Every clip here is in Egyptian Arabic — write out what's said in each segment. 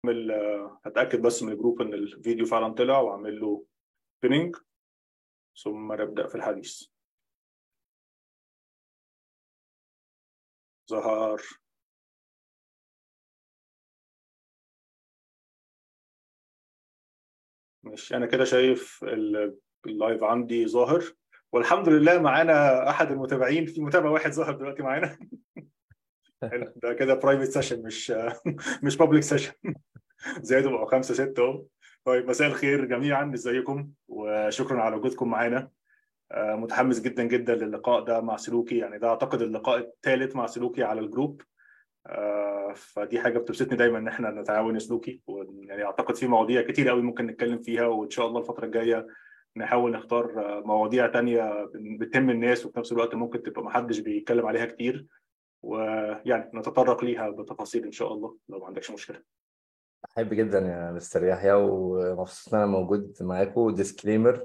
اعمل هتاكد بس من الجروب ان الفيديو فعلا طلع واعمل له بيننج ثم نبدا في الحديث ظهر مش انا كده شايف اللايف عندي ظاهر والحمد لله معانا احد المتابعين في متابع واحد ظهر دلوقتي معانا ده كده برايفت سيشن مش مش بابليك سيشن زادوا بقوا خمسه سته اهو طيب مساء الخير جميعا ازيكم وشكرا على وجودكم معانا متحمس جدا جدا للقاء ده مع سلوكي يعني ده اعتقد اللقاء الثالث مع سلوكي على الجروب فدي حاجه بتبسطني دايما ان احنا نتعاون سلوكي يعني اعتقد في مواضيع كتير قوي ممكن نتكلم فيها وان شاء الله الفتره الجايه نحاول نختار مواضيع تانية بتهم الناس وفي نفس الوقت ممكن تبقى محدش بيتكلم عليها كتير ويعني نتطرق ليها بتفاصيل ان شاء الله لو ما عندكش مشكله احب جدا يا مستر يحيى ومبسوط ان انا موجود معاكم ديسكليمر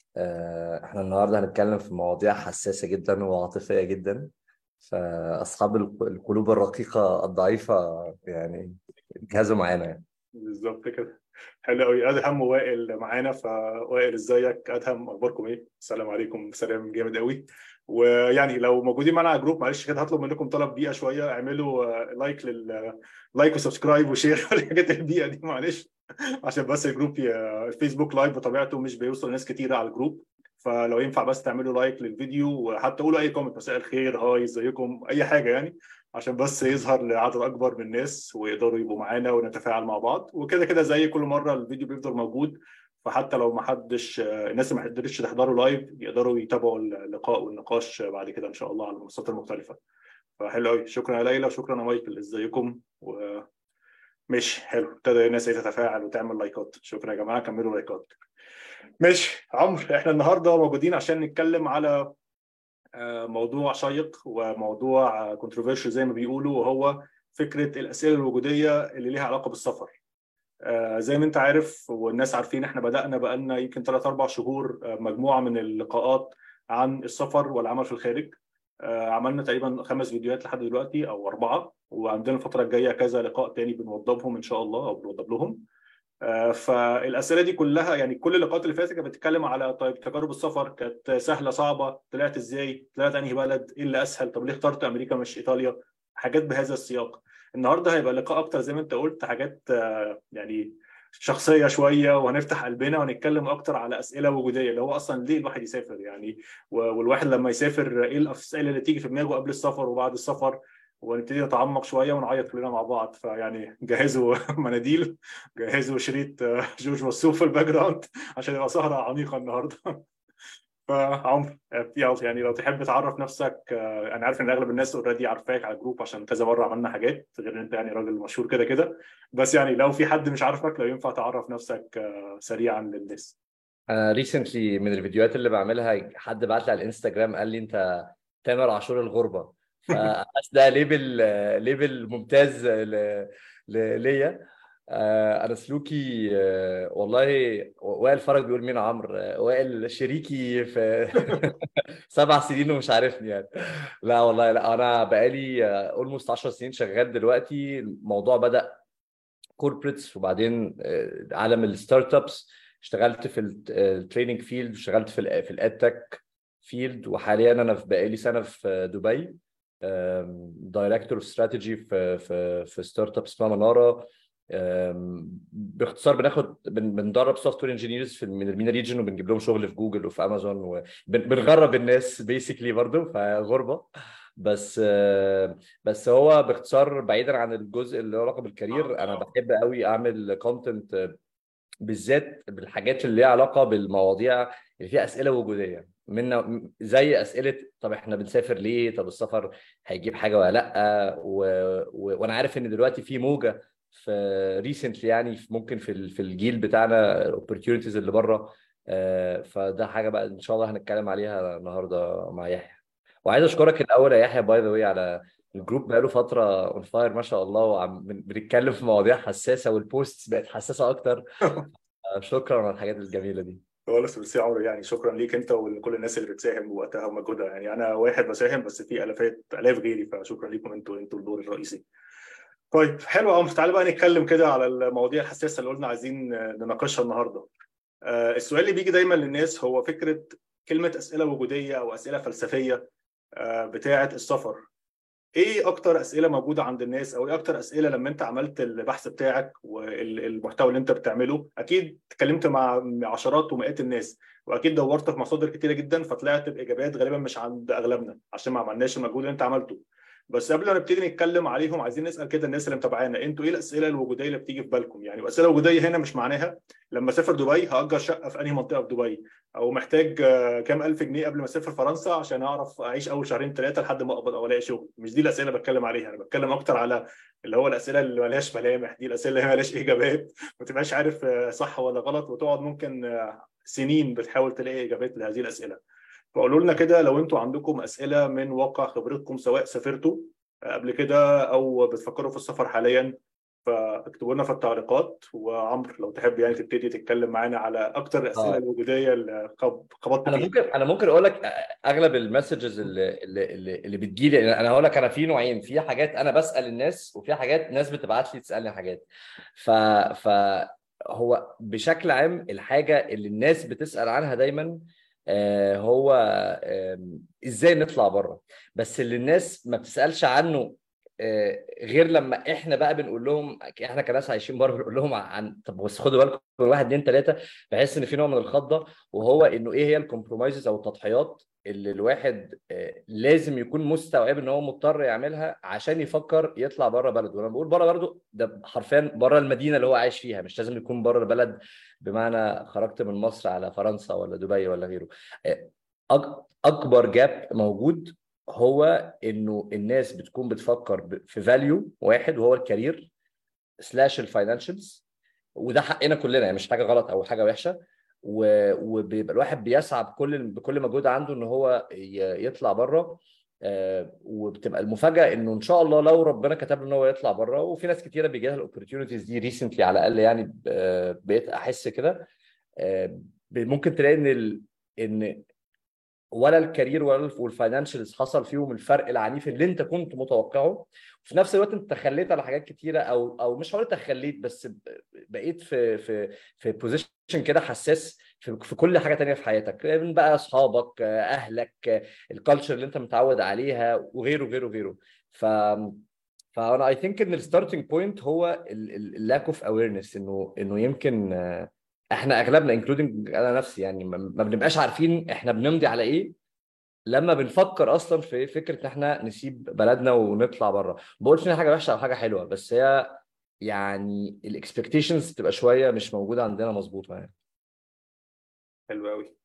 احنا النهارده هنتكلم في مواضيع حساسه جدا وعاطفيه جدا فاصحاب القلوب الرقيقه الضعيفه يعني جهزوا معانا يعني بالظبط كده حلو قوي ادهم ووائل معانا فوائل ازيك ادهم اخباركم ايه السلام عليكم سلام جامد قوي ويعني لو موجودين معانا على الجروب معلش كده هطلب منكم طلب دقيقه شويه اعملوا لايك لل لايك وسبسكرايب وشير والحاجات الدقيقه دي معلش عشان بس الجروب الفيسبوك لايف بطبيعته مش بيوصل ناس كتيره على الجروب فلو ينفع بس تعملوا لايك للفيديو وحتى قولوا اي كومنت مساء الخير هاي ازيكم اي حاجه يعني عشان بس يظهر لعدد اكبر من الناس ويقدروا يبقوا معانا ونتفاعل مع بعض وكده كده زي كل مره الفيديو بيفضل موجود فحتى لو ما حدش الناس اللي ما قدرتش تحضروا لايف يقدروا يتابعوا اللقاء والنقاش بعد كده ان شاء الله على المنصات المختلفه فحلو قوي شكرا يا ليلى وشكرا يا مايكل ازيكم و ماشي حلو ابتدى الناس تتفاعل وتعمل لايكات شكرا يا جماعه كملوا لايكات ماشي عمرو احنا النهارده موجودين عشان نتكلم على موضوع شيق وموضوع كونتروفيرشل زي ما بيقولوا وهو فكره الاسئله الوجوديه اللي ليها علاقه بالسفر زي ما انت عارف والناس عارفين احنا بدانا بقالنا يمكن 3 4 شهور مجموعه من اللقاءات عن السفر والعمل في الخارج عملنا تقريبا خمس فيديوهات لحد دلوقتي او اربعه وعندنا الفتره الجايه كذا لقاء تاني بنوضبهم ان شاء الله او بنوضب لهم فالاسئله دي كلها يعني كل اللقاءات اللي فاتت كانت بتتكلم على طيب تجارب السفر كانت سهله صعبه طلعت ازاي طلعت انهي بلد ايه اللي اسهل طب ليه اخترت امريكا مش ايطاليا حاجات بهذا السياق النهارده هيبقى لقاء اكتر زي ما انت قلت حاجات يعني شخصيه شويه وهنفتح قلبنا ونتكلم اكتر على اسئله وجوديه اللي هو اصلا ليه الواحد يسافر يعني والواحد لما يسافر ايه الاسئله اللي تيجي في دماغه قبل السفر وبعد السفر ونبتدي نتعمق شويه ونعيط كلنا مع بعض فيعني جهزوا مناديل جهزوا شريط جورج وسوف في الباك جراوند عشان يبقى سهره عميقه النهارده فعمر يعني لو تحب تعرف نفسك انا عارف ان اغلب الناس اوريدي عارفاك على الجروب عشان كذا مره عملنا حاجات غير ان انت يعني راجل مشهور كده كده بس يعني لو في حد مش عارفك لو ينفع تعرف نفسك سريعا للناس انا ريسنتلي من الفيديوهات اللي بعملها حد بعت لي على الانستجرام قال لي انت تامر عاشور الغربه فحاسس ده ليبل ليبل ممتاز ليا انا سلوكي والله وائل فرج بيقول مين عمرو وائل شريكي في سبع سنين ومش عارفني يعني لا والله لا انا بقالي اولموست 10 سنين شغال دلوقتي الموضوع بدا كوربريتس وبعدين عالم الستارت ابس اشتغلت في التريننج فيلد واشتغلت في ال في الادتك فيلد وحاليا انا في بقالي سنه في دبي دايركتور اوف استراتيجي في في في ستارت اب اسمها مناره باختصار بناخد بندرب سوفت وير انجينيرز في من المينا ريجن وبنجيب لهم شغل في جوجل وفي امازون وبنغرب الناس بيسكلي برضه فغربه بس بس هو باختصار بعيدا عن الجزء اللي له علاقه بالكارير انا بحب قوي اعمل كونتنت بالذات بالحاجات اللي ليها علاقه بالمواضيع اللي فيها اسئله وجوديه من زي اسئله طب احنا بنسافر ليه طب السفر هيجيب حاجه ولا لا و... و... وانا عارف ان دلوقتي في موجه في ريسنتلي يعني ممكن في في الجيل بتاعنا الاوبورتيونيتيز اللي بره فده حاجه بقى ان شاء الله هنتكلم عليها النهارده مع يحيى وعايز اشكرك الاول يا يحيى باي ذا واي على الجروب بقاله فتره اون فاير ما شاء الله وعم بنتكلم في مواضيع حساسه والبوستس بقت حساسه اكتر شكرا على الحاجات الجميله دي خالص ميرسي عمرو يعني شكرا ليك انت ولكل الناس اللي بتساهم بوقتها ومجهودها يعني انا واحد بساهم بس في الافات الاف غيري فشكرا ليكم انتوا انتوا الدور الرئيسي. طيب حلو قوي تعالى بقى نتكلم كده على المواضيع الحساسه اللي قلنا عايزين نناقشها النهارده آه، السؤال اللي بيجي دايما للناس هو فكره كلمه اسئله وجوديه او اسئله فلسفيه آه، بتاعه السفر ايه اكتر اسئله موجوده عند الناس او ايه اكتر اسئله لما انت عملت البحث بتاعك والمحتوى اللي انت بتعمله اكيد اتكلمت مع عشرات ومئات الناس واكيد دورت في مصادر كتيره جدا فطلعت باجابات غالبا مش عند اغلبنا عشان ما عملناش المجهود اللي انت عملته بس قبل ما نبتدي نتكلم عليهم عايزين نسال كده الناس اللي متابعانا انتوا ايه الاسئله الوجوديه اللي بتيجي في بالكم يعني الاسئله الوجوديه هنا مش معناها لما اسافر دبي هاجر شقه في انهي منطقه في دبي او محتاج آه، كام الف جنيه قبل ما اسافر فرنسا عشان اعرف اعيش اول شهرين ثلاثه لحد ما اقبض او الاقي شغل مش دي الاسئله اللي بتكلم عليها انا بتكلم اكتر على اللي هو الاسئله اللي مالهاش ملامح دي الاسئله اللي مالهاش اجابات ما تبقاش عارف آه، صح ولا غلط وتقعد ممكن آه، سنين بتحاول تلاقي اجابات لهذه الاسئله فقولوا لنا كده لو انتوا عندكم اسئله من واقع خبرتكم سواء سافرتوا قبل كده او بتفكروا في السفر حاليا فاكتبوا لنا في التعليقات وعمرو لو تحب يعني تبتدي تتكلم معانا على اكتر الاسئله آه. الوجوديه اللي خبطت انا فيها ممكن انا ممكن اقول لك اغلب المسجز اللي اللي اللي, اللي بتجيلي انا هقول لك انا في نوعين في حاجات انا بسال الناس وفي حاجات ناس بتبعت لي تسالني حاجات ف ف هو بشكل عام الحاجه اللي الناس بتسال عنها دايما آه، هو آم، ازاي نطلع بره بس اللي الناس ما بتسالش عنه آه، غير لما احنا بقى بنقول لهم احنا كناس عايشين بره بنقول لهم عن طب بس خدوا بالكم من واحد اتنين تلاته بحس ان في نوع من الخضه وهو انه ايه هي الكومبرومايزز او التضحيات اللي الواحد آه، لازم يكون مستوعب ان هو مضطر يعملها عشان يفكر يطلع بره بلده وانا بقول بره برضه ده حرفيا بره المدينه اللي هو عايش فيها مش لازم يكون بره البلد بمعنى خرجت من مصر على فرنسا ولا دبي ولا غيره آه، أك- اكبر جاب موجود هو انه الناس بتكون بتفكر ب- في فاليو واحد وهو الكارير سلاش الفاينانشالز وده حقنا كلنا يعني مش حاجه غلط او حاجه وحشه و- وبيبقى الواحد بيسعى بكل بكل مجهود عنده ان هو ي- يطلع بره آه، وبتبقى المفاجاه انه ان شاء الله لو ربنا كتب له ان هو يطلع بره وفي ناس كتيره بيجي لها الاوبورتيونيتيز دي ريسنتلي على الاقل يعني آه، بقيت احس كده آه، ممكن تلاقي ان ال... ان ولا الكارير ولا والفاينانشالز حصل فيهم الفرق العنيف اللي انت كنت متوقعه وفي نفس الوقت انت تخليت على حاجات كتيره او او مش هقول تخليت بس ب- بقيت في في في بوزيشن كده حساس في, في كل حاجه تانية في حياتك من بقى اصحابك اهلك الكالتشر اللي انت متعود عليها وغيره غيره غيره ف فانا اي ثينك ان الستارتنج بوينت هو اللاك اوف اويرنس انه انه يمكن آه، احنا اغلبنا انكلودنج انا نفسي يعني ما ما بنبقاش عارفين احنا بنمضي على ايه لما بنفكر اصلا في فكره ان احنا نسيب بلدنا ونطلع بره ما بقولش ان هي حاجه وحشه او حاجه حلوه بس هي يعني الاكسبكتيشنز بتبقى شويه مش موجوده عندنا مظبوطه يعني حلو قوي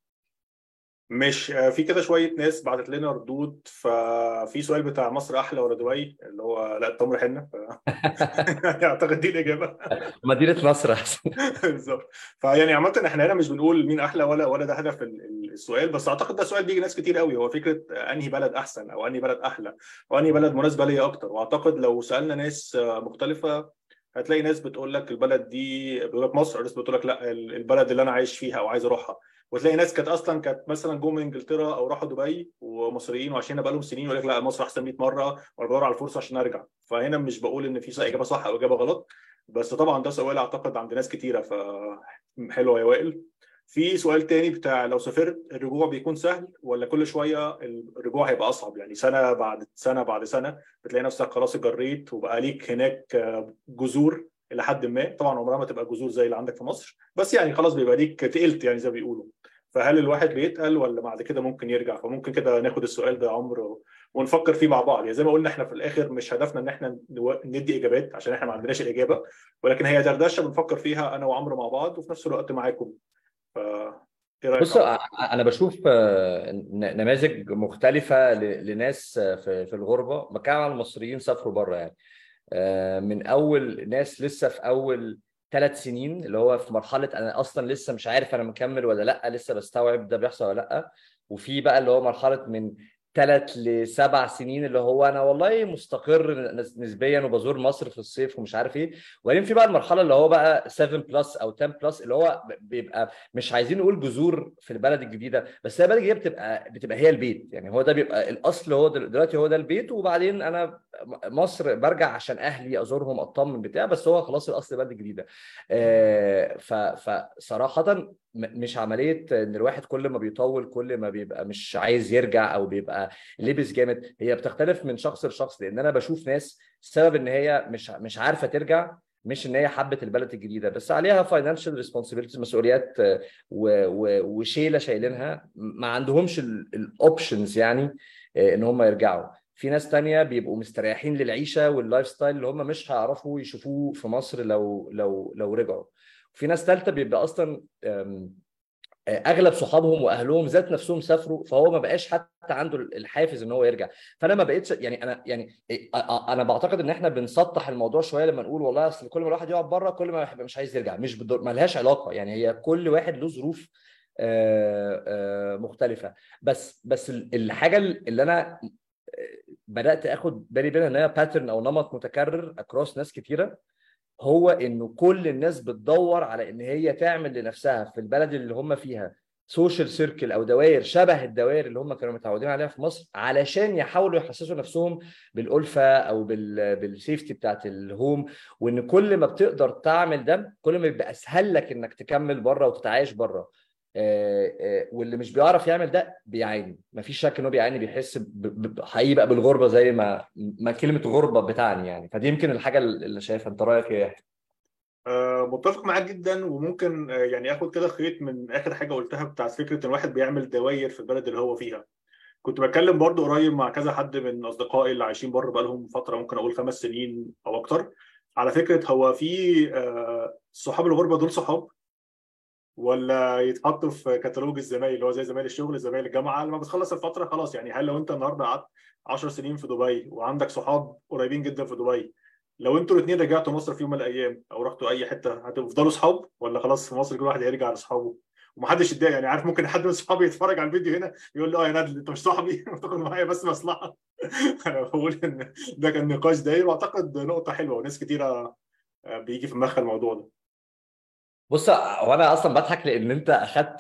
مش آه، في كده شويه ناس بعتت لنا ردود ففي سؤال بتاع مصر احلى ولا دبي اللي هو لا التمر حنه ف... اعتقد دي الاجابه مدينه نصر احسن بالظبط فيعني عامة احنا هنا مش بنقول مين احلى ولا ولا ده هدف ال- ال- السؤال بس اعتقد ده سؤال بيجي ناس كتير قوي هو فكرة انهي بلد احسن او انهي بلد احلى او انهي بلد مناسبة ليا اكتر واعتقد لو سألنا ناس آه، مختلفة هتلاقي ناس بتقول لك البلد دي بيقول لك مصر ناس بتقول لك لا ال- البلد اللي انا عايش فيها او عايز اروحها وتلاقي ناس كانت اصلا كانت مثلا جم من انجلترا او راحوا دبي ومصريين وعايشين بقالهم سنين يقول لك لا مصر احسن 100 مره وانا بدور على الفرصه عشان ارجع فهنا مش بقول ان في اجابه صح او اجابه غلط بس طبعا ده سؤال اعتقد عند ناس كتيره ف حلو يا وائل في سؤال تاني بتاع لو سافرت الرجوع بيكون سهل ولا كل شويه الرجوع هيبقى اصعب يعني سنه بعد سنه بعد سنه بتلاقي نفسك خلاص اتجريت وبقى ليك هناك آه، جذور الى حد ما طبعا عمرها ما تبقى جذور زي اللي عندك في مصر بس يعني خلاص بيبقى ليك تقلت يعني زي ما بيقولوا فهل الواحد بيتقل ولا بعد كده ممكن يرجع فممكن كده ناخد السؤال ده يا عمرو ونفكر فيه مع بعض يعني زي ما قلنا احنا في الاخر مش هدفنا ان احنا نو- ندي اجابات عشان احنا ما عندناش الاجابه ولكن هي دردشه بنفكر فيها انا وعمرو مع بعض وفي نفس الوقت معاكم ف ايه رايك بص انا بشوف آه، ن- نماذج مختلفه ل- لناس آه، في في الغربه بتكلم عن المصريين سافروا بره يعني آه، من اول ناس لسه في اول ثلاث سنين اللي هو في مرحله انا اصلا لسه مش عارف انا مكمل ولا لا لسه بستوعب ده بيحصل ولا لا وفي بقى اللي هو مرحله من ثلاث لسبع سنين اللي هو انا والله مستقر نسبيا وبزور مصر في الصيف ومش عارف ايه وبعدين في بقى المرحله اللي هو بقى 7 بلس او 10 بلس اللي هو بيبقى مش عايزين نقول جذور في البلد الجديده بس هي البلد الجديده بتبقى بتبقى هي البيت يعني هو ده بيبقى الاصل هو دلوقتي هو ده البيت وبعدين انا مصر برجع عشان اهلي ازورهم اطمن بتاع بس هو خلاص الاصل البلد الجديده فصراحه مش عمليه ان الواحد كل ما بيطول كل ما بيبقى مش عايز يرجع او بيبقى لبس جامد هي بتختلف من شخص لشخص لان انا بشوف ناس السبب ان هي مش مش عارفه ترجع مش ان هي حبت البلد الجديده بس عليها فاينانشال ريسبونسبيلتيز مسؤوليات وشيله شايلينها ما عندهمش الاوبشنز يعني ان هم يرجعوا في ناس تانية بيبقوا مستريحين للعيشه واللايف ستايل اللي هم مش هيعرفوا يشوفوه في مصر لو لو لو رجعوا في ناس ثالثه بيبقى اصلا اغلب صحابهم واهلهم ذات نفسهم سافروا فهو ما بقاش حتى عنده الحافز ان هو يرجع فانا ما بقتش يعني انا يعني انا بعتقد ان احنا بنسطح الموضوع شويه لما نقول والله اصل كل ما الواحد يقعد بره كل ما يبقى مش عايز يرجع مش بدور ما لهاش علاقه يعني هي كل واحد له ظروف مختلفه بس بس الحاجه اللي انا بدات اخد بالي منها ان هي باترن او نمط متكرر اكروس ناس كتيره هو انه كل الناس بتدور على ان هي تعمل لنفسها في البلد اللي هم فيها سوشيال سيركل او دوائر شبه الدوائر اللي هم كانوا متعودين عليها في مصر علشان يحاولوا يحسسوا نفسهم بالالفه او بالسيفتي بتاعت الهوم وان كل ما بتقدر تعمل ده كل ما بيبقى اسهل لك انك تكمل بره وتتعايش بره واللي مش بيعرف يعمل ده بيعاني مفيش شك انه بيعاني بيحس حقيقي بقى بالغربه زي ما ما كلمه غربه بتعني يعني فدي يمكن الحاجه اللي شايفها انت رايك ايه أه متفق معاك جدا وممكن يعني اخد كده خيط من اخر حاجه قلتها بتاعت فكره ان الواحد بيعمل دواير في البلد اللي هو فيها كنت بتكلم برضو قريب مع كذا حد من اصدقائي اللي عايشين بره بقالهم فتره ممكن اقول خمس سنين او اكتر على فكره هو في أه صحاب الغربه دول صحاب ولا يتحطوا في كتالوج الزمايل اللي هو زي زمايل الشغل زمايل الجامعه لما بتخلص الفتره خلاص يعني هل لو انت النهارده قعدت 10 سنين في دبي وعندك صحاب قريبين جدا في دبي لو انتوا الاثنين رجعتوا مصر في يوم من الايام او رحتوا اي حته هتفضلوا صحاب ولا خلاص في مصر كل واحد هيرجع لاصحابه ومحدش يتضايق يعني عارف ممكن حد من صحابي يتفرج على الفيديو هنا يقول لي اه يا نادل انت مش صاحبي بتاخد معايا بس مصلحه انا بقول ان ده كان نقاش داير واعتقد نقطه حلوه وناس كتيره بيجي في دماغها الموضوع ده بص هو انا اصلا بضحك لان انت اخدت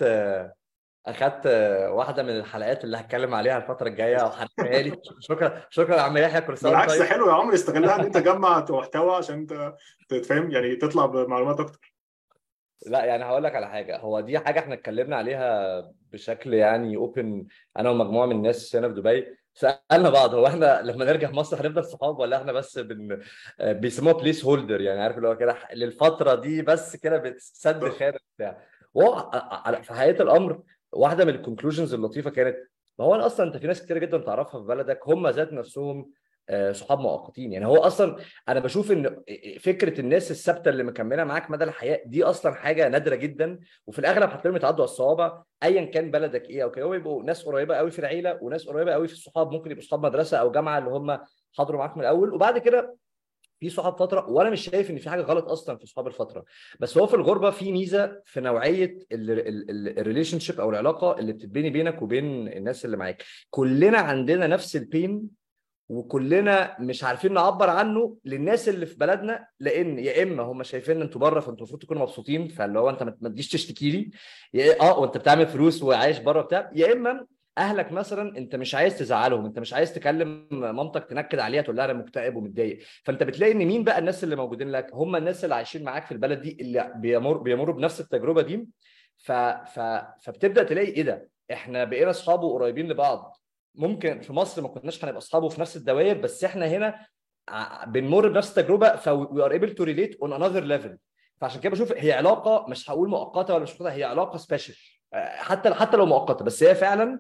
اخدت واحده من الحلقات اللي هتكلم عليها الفتره الجايه وحرقها لي شكرا شكرا يا عم يحيى كل سنه بالعكس ده حلو يا عمرو استغلها ان انت جمع محتوى عشان انت تفهم يعني تطلع بمعلومات اكتر لا يعني هقول لك على حاجه هو دي حاجه احنا اتكلمنا عليها بشكل يعني اوبن انا ومجموعه من الناس هنا في دبي سالنا بعض هو احنا لما نرجع مصر هنفضل صحاب ولا احنا بس بن... بيسموها بليس هولدر يعني عارف اللي هو كده للفتره دي بس كده بتسد خانه بتاع وهو في حقيقه الامر واحده من الكونكلوجنز اللطيفه كانت ما هو اصلا انت في ناس كتير جدا تعرفها في بلدك هم ذات نفسهم صحاب مؤقتين يعني هو اصلا انا بشوف ان فكره الناس الثابته اللي مكمله معاك مدى الحياه دي اصلا حاجه نادره جدا وفي الاغلب هتلاقيهم يتعدوا على الصوابع ايا كان بلدك ايه او كده هو يبقوا ناس قريبه قوي في العيله وناس قريبه قوي في الصحاب ممكن يبقوا صحاب مدرسه او جامعه اللي هم حضروا معاك من الاول وبعد كده في صحاب فتره وانا مش شايف ان في حاجه غلط اصلا في صحاب الفتره بس هو في الغربه في ميزه في نوعيه الريليشن شيب او العلاقه اللي بتتبني بينك وبين الناس اللي معاك كلنا عندنا نفس البين وكلنا مش عارفين نعبر عنه للناس اللي في بلدنا لان يا اما هم شايفين ان انتوا بره فانتوا المفروض تكونوا مبسوطين فاللي هو انت ما تجيش تشتكي لي يا اه وانت بتعمل فلوس وعايش بره بتاع يا اما اهلك مثلا انت مش عايز تزعلهم انت مش عايز تكلم مامتك تنكد عليها تقول لها انا مكتئب ومتضايق فانت بتلاقي ان مين بقى الناس اللي موجودين لك هم الناس اللي عايشين معاك في البلد دي اللي بيمر بيمروا بنفس التجربه دي ف... ف... فبتبدا تلاقي ايه ده احنا بقينا اصحاب وقريبين لبعض ممكن في مصر ما كناش هنبقى اصحاب في نفس الدوائر بس احنا هنا بنمر بنفس التجربه ف we are able to relate on another level فعشان كده بشوف هي علاقه مش هقول مؤقته ولا مش مؤقته هي علاقه سبيشال حتى حتى لو مؤقته بس هي فعلا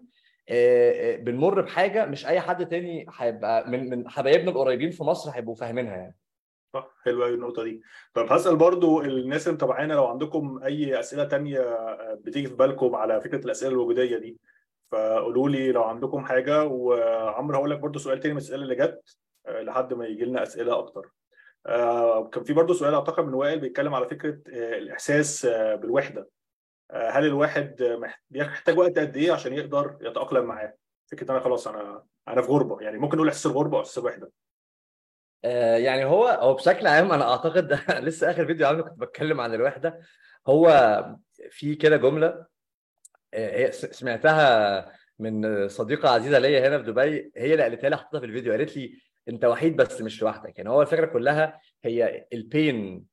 بنمر بحاجه مش اي حد تاني هيبقى من من حبايبنا القريبين في مصر هيبقوا فاهمينها يعني صح حلوه قوي النقطه دي طب هسال برضو الناس اللي متابعانا لو عندكم اي اسئله تانية بتيجي في بالكم على فكره الاسئله الوجوديه دي فقولوا لي لو عندكم حاجه وعمرو هقول لك برضو سؤال تاني من الاسئله اللي جت لحد ما يجي لنا اسئله اكتر كان في برضو سؤال اعتقد من وائل بيتكلم على فكره الاحساس بالوحده هل الواحد بيحتاج وقت قد ايه عشان يقدر يتاقلم معاه فكره انا خلاص انا انا في غربه يعني ممكن نقول احساس الغربه او احساس الوحده آه، يعني هو هو بشكل عام انا اعتقد لسه اخر فيديو عامله كنت بتكلم عن الوحده هو في كده جمله آه، هي س- سمعتها من صديقه عزيزه ليا هنا في دبي هي اللي قالتها لي حطيتها في الفيديو قالت لي انت وحيد بس مش لوحدك يعني هو الفكره كلها هي البين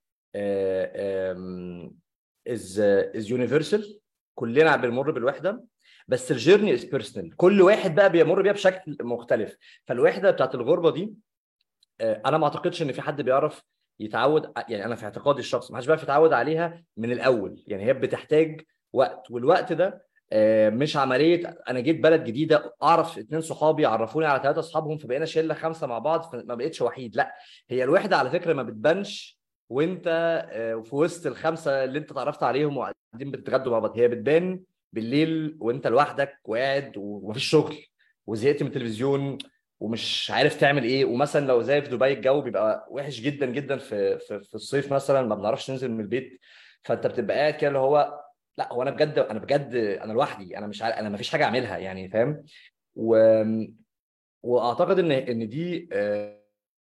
از از يونيفرسال كلنا بنمر بالوحده بس الجيرني از بيرسونال كل واحد بقى بيمر بيها بشكل مختلف فالوحده بتاعت الغربه دي آه، انا ما اعتقدش ان في حد بيعرف يتعود يعني انا في اعتقادي الشخصي ما حدش بيعرف يتعود عليها من الاول يعني هي بتحتاج وقت والوقت ده آه، مش عمليه انا جيت بلد جديده اعرف اتنين صحابي عرفوني على ثلاثه اصحابهم فبقينا شله خمسه مع بعض فما بقتش وحيد لا هي الوحده على فكره ما بتبانش وانت آه، في وسط الخمسه اللي انت اتعرفت عليهم وقاعدين بتتغدوا مع بعض هي بتبان بالليل وانت لوحدك وقاعد ومفيش شغل وزهقت من التلفزيون ومش عارف تعمل ايه ومثلا لو زي في دبي الجو بيبقى وحش جدا جدا في في, في الصيف مثلا ما بنعرفش ننزل من البيت فانت بتبقى قاعد كده اللي هو لا هو انا بجد انا بجد انا لوحدي انا مش عارف انا ما فيش حاجه اعملها يعني فاهم و... واعتقد ان ان دي آه،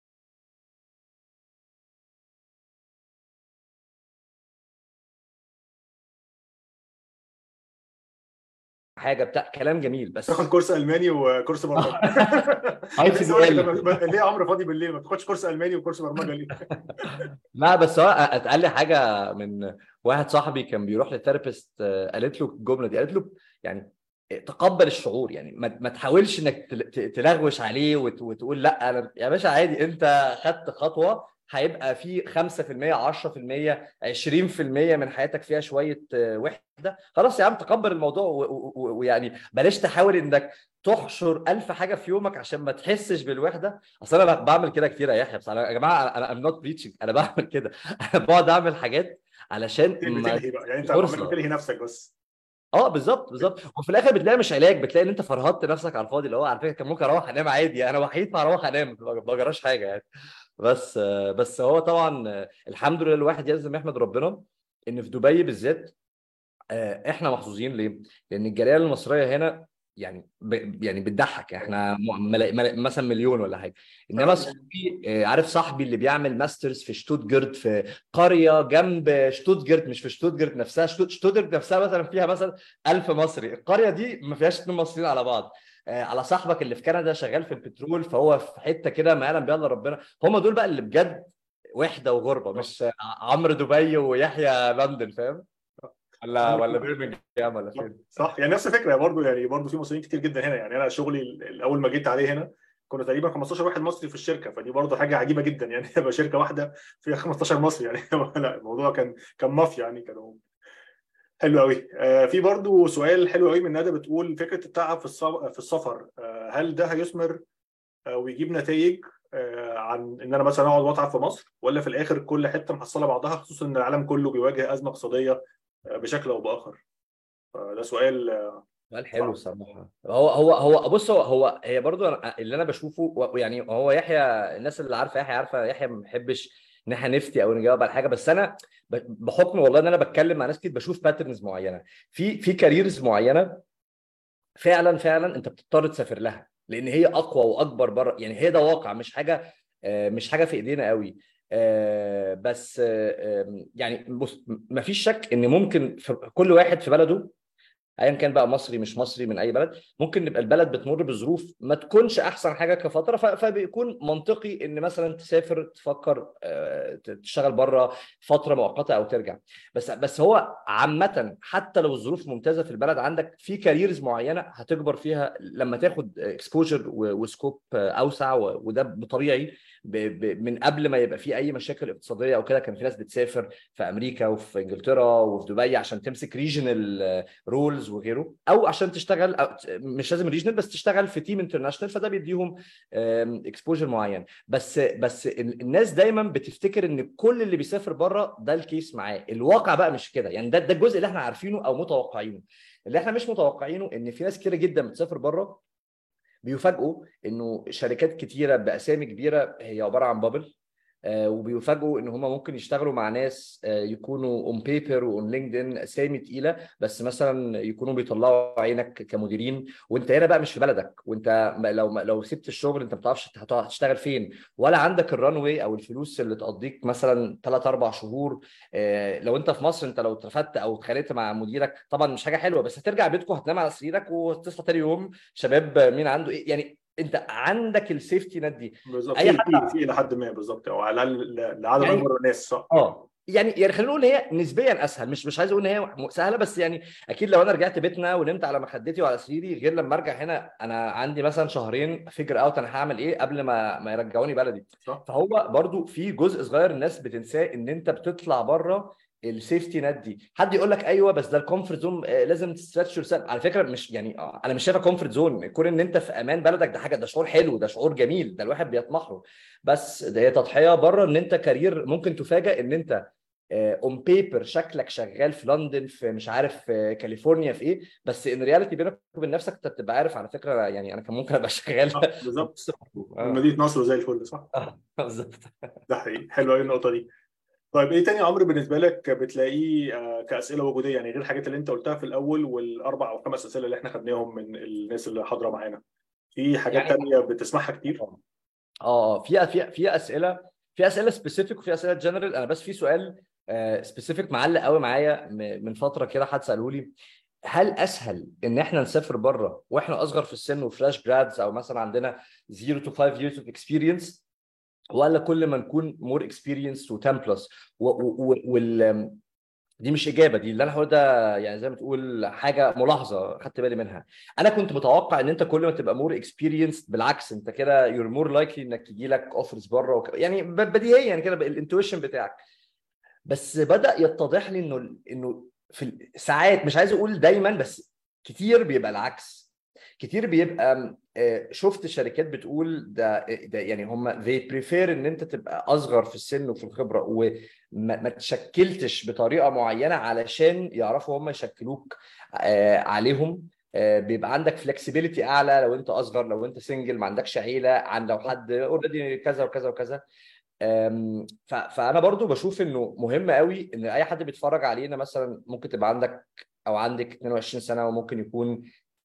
حاجه بتاع كلام جميل بس تاخد كورس الماني وكورس برمجه عايز لسه أقول لك سؤال. لما- ليه يا عمرو فاضي بالليل ما تاخدش كورس الماني وكورس برمجه ليه؟ لا بس هو اتقال لي حاجه من واحد صاحبي كان بيروح للثيرابيست آه، قالت له الجمله دي قالت له يعني تقبل الشعور يعني ما, ما تحاولش انك تل- ت- تلغوش عليه وت- وتقول لا انا يا باشا عادي انت خدت خطوه هيبقى في 5% 10% 20% من حياتك فيها شويه آه، وحده خلاص يا عم تقبل الموضوع و- و- و- ويعني بلاش تحاول انك تحشر ألف حاجه في يومك عشان ما تحسش بالوحده اصل انا بعمل كده كتير يا يحيى بس انا يا جماعه انا ام نوت بريتشنج انا بعمل كده انا بقعد اعمل حاجات علشان ما بتلهي بقى يعني انت فرصة. عمال بتلهي نفسك بس اه بالظبط بالظبط وفي الاخر بتلاقي مش علاج بتلاقي ان انت فرهدت نفسك على الفاضي اللي هو على فكره كان ممكن اروح انام عادي انا وحيد فاروح انام ما بجراش حاجه يعني بس آه، بس هو طبعا آه، الحمد لله الواحد لازم يحمد ربنا ان في دبي بالذات آه، احنا محظوظين ليه؟ لان الجاليه المصريه هنا يعني ب... يعني بتضحك احنا م- ملا... ملا... مثلا مليون ولا حاجه انما آه. صاحبي آه، عارف صاحبي اللي بيعمل ماسترز في شتوتجارت في قريه جنب شتوتجارت مش في شتوتجارت نفسها شتوت... شتوتجارت نفسها مثلا فيها مثلا 1000 مصري القريه دي ما فيهاش اتنين مصريين على بعض آه، على صاحبك اللي في كندا شغال في البترول فهو في حته كده ما يعلم بها الا ربنا هم دول بقى اللي بجد وحده وغربه مش آه، عمرو دبي ويحيى لندن فاهم ولا ولا بيرمنجهام ولا فين صح يعني نفس الفكره برضو يعني برضو في مصريين كتير جدا هنا يعني انا شغلي ال- اول ما جيت عليه هنا كنا تقريبا 15 واحد مصري في الشركه فدي برضو حاجه عجيبه جدا يعني يبقى شركه واحده فيها 15 مصري يعني لا الموضوع كان كان مافيا يعني كانوا حلو قوي آه في برضو سؤال حلو قوي من ندى بتقول فكره التعب في السف- في السفر آه هل ده هيثمر آه ويجيب نتائج آه عن ان انا مثلا اقعد واتعب في مصر ولا في الاخر كل حته محصله بعضها خصوصا ان العالم كله بيواجه ازمه اقتصاديه آه بشكل او باخر فده سؤال آه، سؤال حلو الصراحه هو هو هو بص هو هو هي برضو أنا- اللي انا بشوفه و- يعني هو يحيى الناس اللي عارفه يحيى عارفه يحيى ما بيحبش ان احنا نفتي او نجاوب على حاجه بس انا ب- بحكم والله ان انا بتكلم مع ناس كتير بشوف باترنز معينه في في كاريرز معينه فعلا فعلا انت بتضطر تسافر لها لان هي اقوى واكبر بره يعني هي ده واقع مش حاجه آه، مش حاجه في ايدينا قوي آه، بس آه، آم، يعني بص ما فيش شك ان ممكن في كل واحد في بلده ايا كان بقى مصري مش مصري من اي بلد ممكن نبقى البلد بتمر بظروف ما تكونش احسن حاجه كفتره ف- فبيكون منطقي ان مثلا تسافر تفكر آه، تشتغل بره فتره مؤقته او ترجع بس بس هو عامه حتى لو الظروف ممتازه في البلد عندك في كاريرز معينه هتكبر فيها لما تاخد اكسبوجر وسكوب اوسع و- وده طبيعي ب- ب- من قبل ما يبقى في اي مشاكل اقتصاديه او كده كان في ناس بتسافر في امريكا وفي انجلترا وفي دبي عشان تمسك ريجنال رولز وغيره او عشان تشتغل أو مش لازم ريجنال بس تشتغل في تيم انترناشونال فده بيديهم اكسبوجر معين بس بس ال- الناس دايما بتفتكر ان كل اللي بيسافر بره ده الكيس معاه الواقع بقى مش كده يعني ده ده الجزء اللي احنا عارفينه او متوقعينه اللي احنا مش متوقعينه ان في ناس كتيره جدا بتسافر بره بيفاجئوا انه شركات كتيره باسامي كبيره هي عباره عن بابل آه، وبيفاجئوا ان هم ممكن يشتغلوا مع ناس آه، يكونوا اون بيبر واون لينكدين اسامي تقيله بس مثلا يكونوا بيطلعوا عينك كمديرين وانت هنا بقى مش في بلدك وانت م- لو لو سبت الشغل انت ما بتعرفش هت- هتشتغل فين ولا عندك الران واي او الفلوس اللي تقضيك مثلا 3 4 شهور آه، لو انت في مصر انت لو اترفدت او اتخانقت مع مديرك طبعا مش حاجه حلوه بس هترجع بيتكم هتنام على سريرك وتصحى تاني يوم شباب مين عنده ايه يعني انت عندك السيفتي نت دي بالظبط اي في حد في في الى حد ما بالظبط او على الاقل ل- لعدد يعني اكبر من الناس صح اه يعني يعني خلينا نقول هي نسبيا اسهل مش مش عايز اقول ان هي م- سهله بس يعني اكيد لو انا رجعت بيتنا ونمت على مخدتي وعلى سريري غير لما ارجع هنا انا عندي مثلا شهرين فيجر اوت انا هعمل ايه قبل ما ما يرجعوني بلدي صح فهو برضو في جزء صغير الناس بتنساه ان انت بتطلع بره السيفتي نت دي حد يقول لك ايوه بس ده الكومفورت زون لازم تستريتش يور سيلف على فكره مش يعني آه، انا مش شايفها كومفورت زون كون ان انت في امان بلدك ده حاجه ده شعور حلو ده شعور جميل ده الواحد بيطمح له بس ده هي تضحيه بره ان انت كارير ممكن تفاجئ ان انت اون بيبر شكلك شغال في لندن في مش عارف في كاليفورنيا في ايه بس ان رياليتي بينك وبين نفسك انت بتبقى عارف على فكره يعني انا كان ممكن ابقى شغال صح بالظبط في من آه. مدينه نصر زي الفل صح آه، بالظبط ده حقيقي حلوه قوي النقطه دي طيب ايه تاني يا عمرو بالنسبه لك بتلاقيه آه، كاسئله وجوديه يعني غير الحاجات اللي انت قلتها في الاول والاربع او خمس اسئله اللي احنا خدناهم من الناس اللي حاضره معانا في حاجات يعني تانية بتسمعها كتير اه اه في في في اسئله في اسئله سبيسيفيك وفي اسئله جنرال انا بس في سؤال سبيسيفيك معلق قوي معايا م- من فتره كده حد ساله لي هل اسهل ان احنا نسافر بره واحنا اصغر في السن وفلاش جرادز او مثلا عندنا 0 to 5 years of experience ولا كل ما نكون مور اكسبيرينس و10 بلس وال دي مش اجابه دي اللي انا هقول ده يعني زي ما تقول حاجه ملاحظه خدت بالي منها انا كنت متوقع ان انت كل ما تبقى مور اكسبيرينس بالعكس انت كده يور مور لايكلي انك يجي لك اوفرز بره وك... يعني ب- بديهيا يعني كده الانتويشن بتاعك بس بدا يتضح لي انه انه في ساعات مش عايز اقول دايما بس كتير بيبقى العكس كتير بيبقى آه، شفت شركات بتقول ده ده يعني هم they prefer ان انت تبقى اصغر في السن وفي الخبره وما ما تشكلتش بطريقه معينه علشان يعرفوا هم يشكلوك آه، عليهم آه، بيبقى عندك فلكسبيليتي اعلى لو انت اصغر لو انت سنجل ما عندكش عيله عن لو حد اوريدي كذا وكذا وكذا أم، ف- فانا برضو بشوف انه مهم قوي ان اي حد بيتفرج علينا مثلا ممكن تبقى عندك او عندك 22 سنه وممكن يكون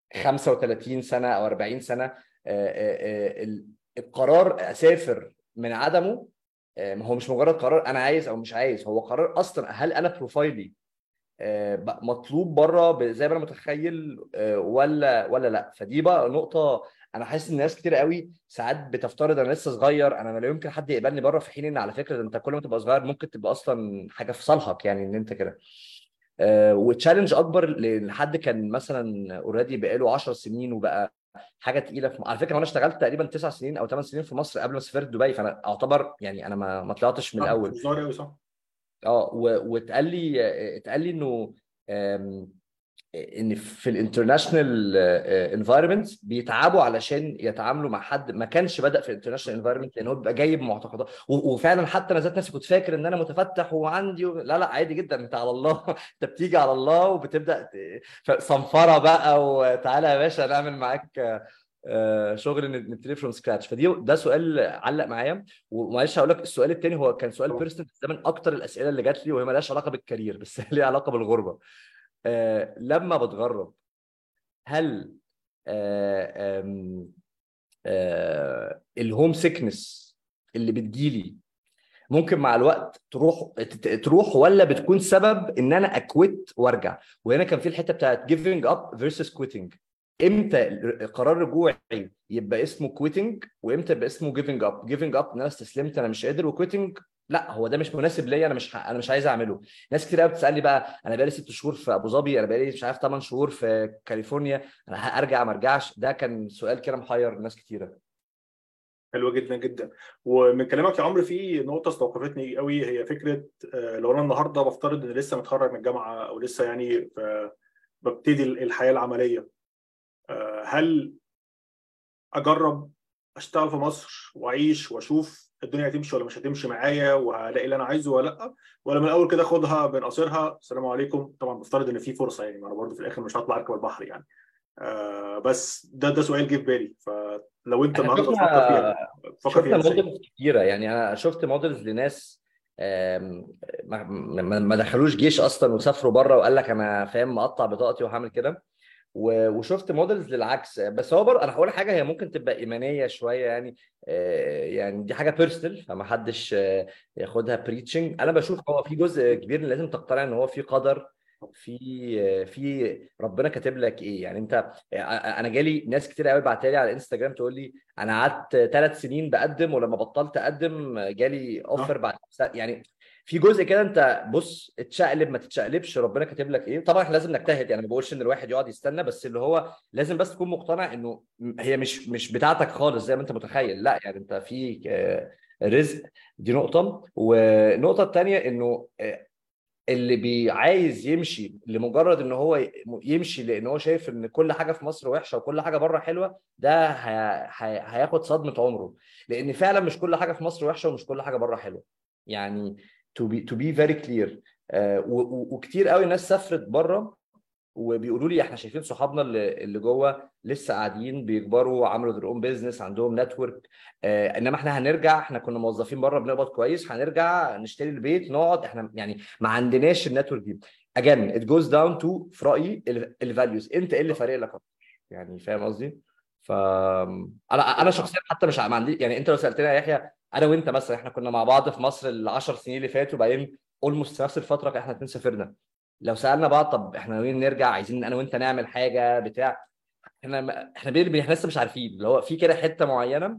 35 سنه او 40 سنه آه، آه، آه، ال- القرار اسافر من عدمه آه، ما هو مش مجرد قرار انا عايز او مش عايز هو قرار اصلا هل انا بروفايلي آه، بقى مطلوب بره ب- زي ما انا متخيل آه، ولا ولا لا فدي بقى نقطه انا حاسس ان ناس كتير قوي ساعات بتفترض انا لسه صغير انا لا يمكن حد يقبلني بره في حين ان على فكره ده انت كل ما تبقى صغير ممكن تبقى اصلا حاجه في صالحك يعني ان انت كده آه، وتشالنج اكبر لحد كان مثلا اوريدي بقاله 10 سنين وبقى حاجه تقيله في... على فكره وانا اشتغلت تقريبا 9 سنين او 8 سنين في مصر قبل ما سافرت دبي فانا اعتبر يعني انا ما ما طلعتش من الاول مش صغير قوي صح اه و- واتقال لي اتقال لي انه آم، ان في الانترناشونال انفايرمنت بيتعبوا علشان يتعاملوا مع حد ما كانش بدا في الانترناشونال انفايرمنت لان هو بيبقى جايب معتقدات و- وفعلا حتى انا ذات نفسي كنت فاكر ان انا متفتح وعندي و... لا لا عادي جدا انت على الله انت بتيجي على الله وبتبدا ت- ف- صنفره بقى وتعالى يا باشا نعمل معاك آه، آه، شغل ن- نبتدي فروم سكراتش فدي ده سؤال علق معايا ومعلش هقول لك السؤال الثاني هو كان سؤال طبعا. بيرسونال ده من اكتر الاسئله اللي جات لي وهي مالهاش علاقه بالكارير بس ليها علاقه بالغربه آه، لما بتغرب هل آه، آم، آه، الهوم سيكنس اللي بتجيلي ممكن مع الوقت تروح ت- تروح ولا بتكون سبب ان انا اكويت وارجع وهنا كان في الحته بتاعت جيفنج اب فيرسس كويتنج امتى قرار رجوعي يبقى اسمه كويتنج وامتى يبقى اسمه جيفنج اب جيفنج اب ان انا استسلمت انا مش قادر وكويتنج لا هو ده مش مناسب ليا انا مش ح... انا مش عايز اعمله ناس كتير قوي بتسالني بقى انا بقالي ست شهور في ابو ظبي انا بقالي مش عارف 8 شهور في كاليفورنيا انا هرجع ما ارجعش ده كان سؤال كده محير ناس كتيره حلوه جدا جدا ومن كلامك يا عمرو في نقطه استوقفتني قوي هي فكره آه، لو انا النهارده بفترض ان لسه متخرج من الجامعه او لسه يعني في- ببتدي الحياه العمليه آه، هل اجرب اشتغل في مصر واعيش واشوف الدنيا هتمشي ولا مش هتمشي معايا وهلاقي اللي انا عايزه ولا لا ولا من الاول كده اخدها من قصيرها السلام عليكم طبعا بفترض ان في فرصه يعني ما انا برضه في الاخر مش هطلع اركب البحر يعني آه بس ده ده سؤال جه في بالي لو انت احنا النهارده بتفكر فيها شفنا بتفكر فيها شفنا ازاي؟ موديلز كتيره يعني انا شفت موديلز لناس آم، ما ما- ما دخلوش جيش اصلا وسافروا بره وقال لك انا فاهم مقطع بطاقتي وهعمل كده و- وشفت موديلز للعكس بس هو برضه انا هقول حاجه هي ممكن تبقى ايمانيه شويه يعني آه، يعني دي حاجه بيرسونال فما حدش آه، ياخدها بريتشنج انا بشوف هو في جزء كبير اللي لازم تقتنع ان هو في قدر في آه، في ربنا كاتب لك ايه يعني انت آه، انا جالي ناس كتير قوي بعتالي على انستجرام تقول لي انا قعدت ثلاث سنين بقدم ولما بطلت اقدم جالي اوفر اه بعد سنة. يعني في جزء كده انت بص اتشقلب ما تتشقلبش ربنا كاتب لك ايه طبعا احنا لازم نجتهد يعني ما بقولش ان الواحد يقعد يستنى بس اللي هو لازم بس تكون مقتنع انه هي مش مش بتاعتك خالص زي ما انت متخيل لا يعني انت في آه، رزق دي نقطة والنقطة التانية انه آه، اللي بي عايز يمشي لمجرد ان هو ي- يمشي لان هو شايف ان كل حاجه في مصر وحشه وكل حاجه بره حلوه ده هي... هي... هياخد صدمه عمره لان فعلا مش كل حاجه في مصر وحشه ومش كل حاجه بره حلوه يعني to be to be very clear آه و... و... وكتير قوي ناس سافرت بره وبيقولوا لي احنا شايفين صحابنا اللي, اللي جوه لسه قاعدين بيكبروا عملوا their own business عندهم نتورك آه انما احنا هنرجع احنا كنا موظفين بره بنقبض كويس هنرجع نشتري البيت نقعد احنا يعني ما عندناش النتورك دي again it goes down to في رايي الفاليوز انت ايه اللي فارق لك أكتر؟ يعني فاهم قصدي؟ ف انا انا شخصيا حتى مش ما عندي يعني انت لو سالتني يا يحيى انا وانت مثلا احنا كنا مع بعض في مصر ال 10 سنين اللي فاتوا بعدين اولموست نفس الفتره احنا اتنين سافرنا لو سالنا بعض طب احنا ناويين نرجع عايزين انا وانت نعمل حاجه بتاع احنا احنا بين احنا لسه مش عارفين اللي هو في كده حته معينه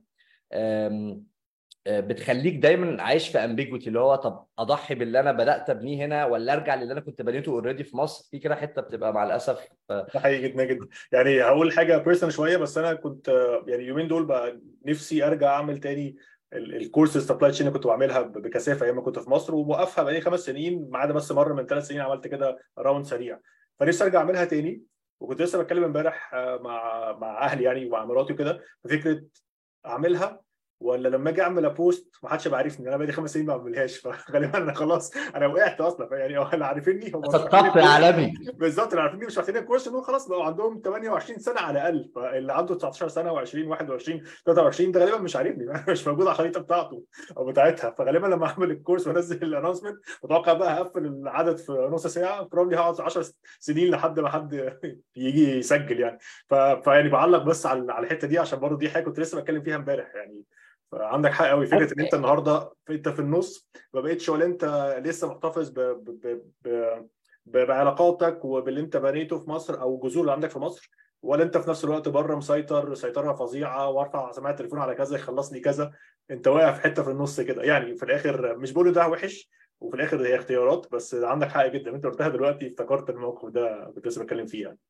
أم، أه، بتخليك دايما عايش في امبيجوتي اللي هو طب اضحي باللي انا بدات ابنيه هنا ولا ارجع للي انا كنت بنيته اوريدي في مصر في كده حته بتبقى مع الاسف أه، ده حقيقي جدا جدا يعني هقول حاجه بيرسونال شويه بس انا كنت آه، يعني اليومين دول بقى نفسي ارجع اعمل تاني الكورس سبلاي تشين اللي كنت بعملها ب- بكثافه ايام ما كنت في مصر وموقفها بقالي خمس سنين ما عدا بس مره من ثلاث سنين عملت كده راوند سريع فنفسي ارجع اعملها تاني وكنت لسه بتكلم امبارح آه، مع مع اهلي يعني ومع مراتي وكده ففكره اعملها ولا لما اجي اعمل بوست ما حدش يبقى عارفني انا بقالي خمس سنين ما بعملهاش فغالبا انا خلاص انا وقعت اصلا يعني هو اللي عارفيني هم مش ثقافي عارفين الكورس عالمي بالظبط اللي عارفين مش محتاجين الكورس انهم خلاص بقوا عندهم 28 سنه على الاقل فاللي عنده 19 سنه و20 21 23 ده غالبا مش عارفني مش موجود على الخريطه بتاعته او بتاعتها فغالبا لما اعمل الكورس وانزل الانونسمنت اتوقع بقى هقفل العدد في نص ساعه بروبلي هقعد 10 سنين لحد ما حد يجي يسجل يعني ف... فيعني بعلق بس على على الحته دي عشان برضه دي حاجه كنت لسه بتكلم فيها امبارح يعني فعندك حق قوي فكره ان انت النهارده انت في النص ما بقتش ولا انت لسه محتفظ ب... ب... ب... ب... ب- بعلاقاتك وباللي انت بنيته في مصر او الجذور اللي عندك في مصر ولا انت في نفس الوقت بره مسيطر سيطره فظيعه وارفع سماعه التليفون على كذا يخلص لي كذا انت واقع في حته في النص كده يعني في الاخر مش بقول ده وحش وفي الاخر هي اختيارات بس عندك حق جدا انت قلتها دلوقتي افتكرت الموقف ده كنت لسه بتكلم فيه يعني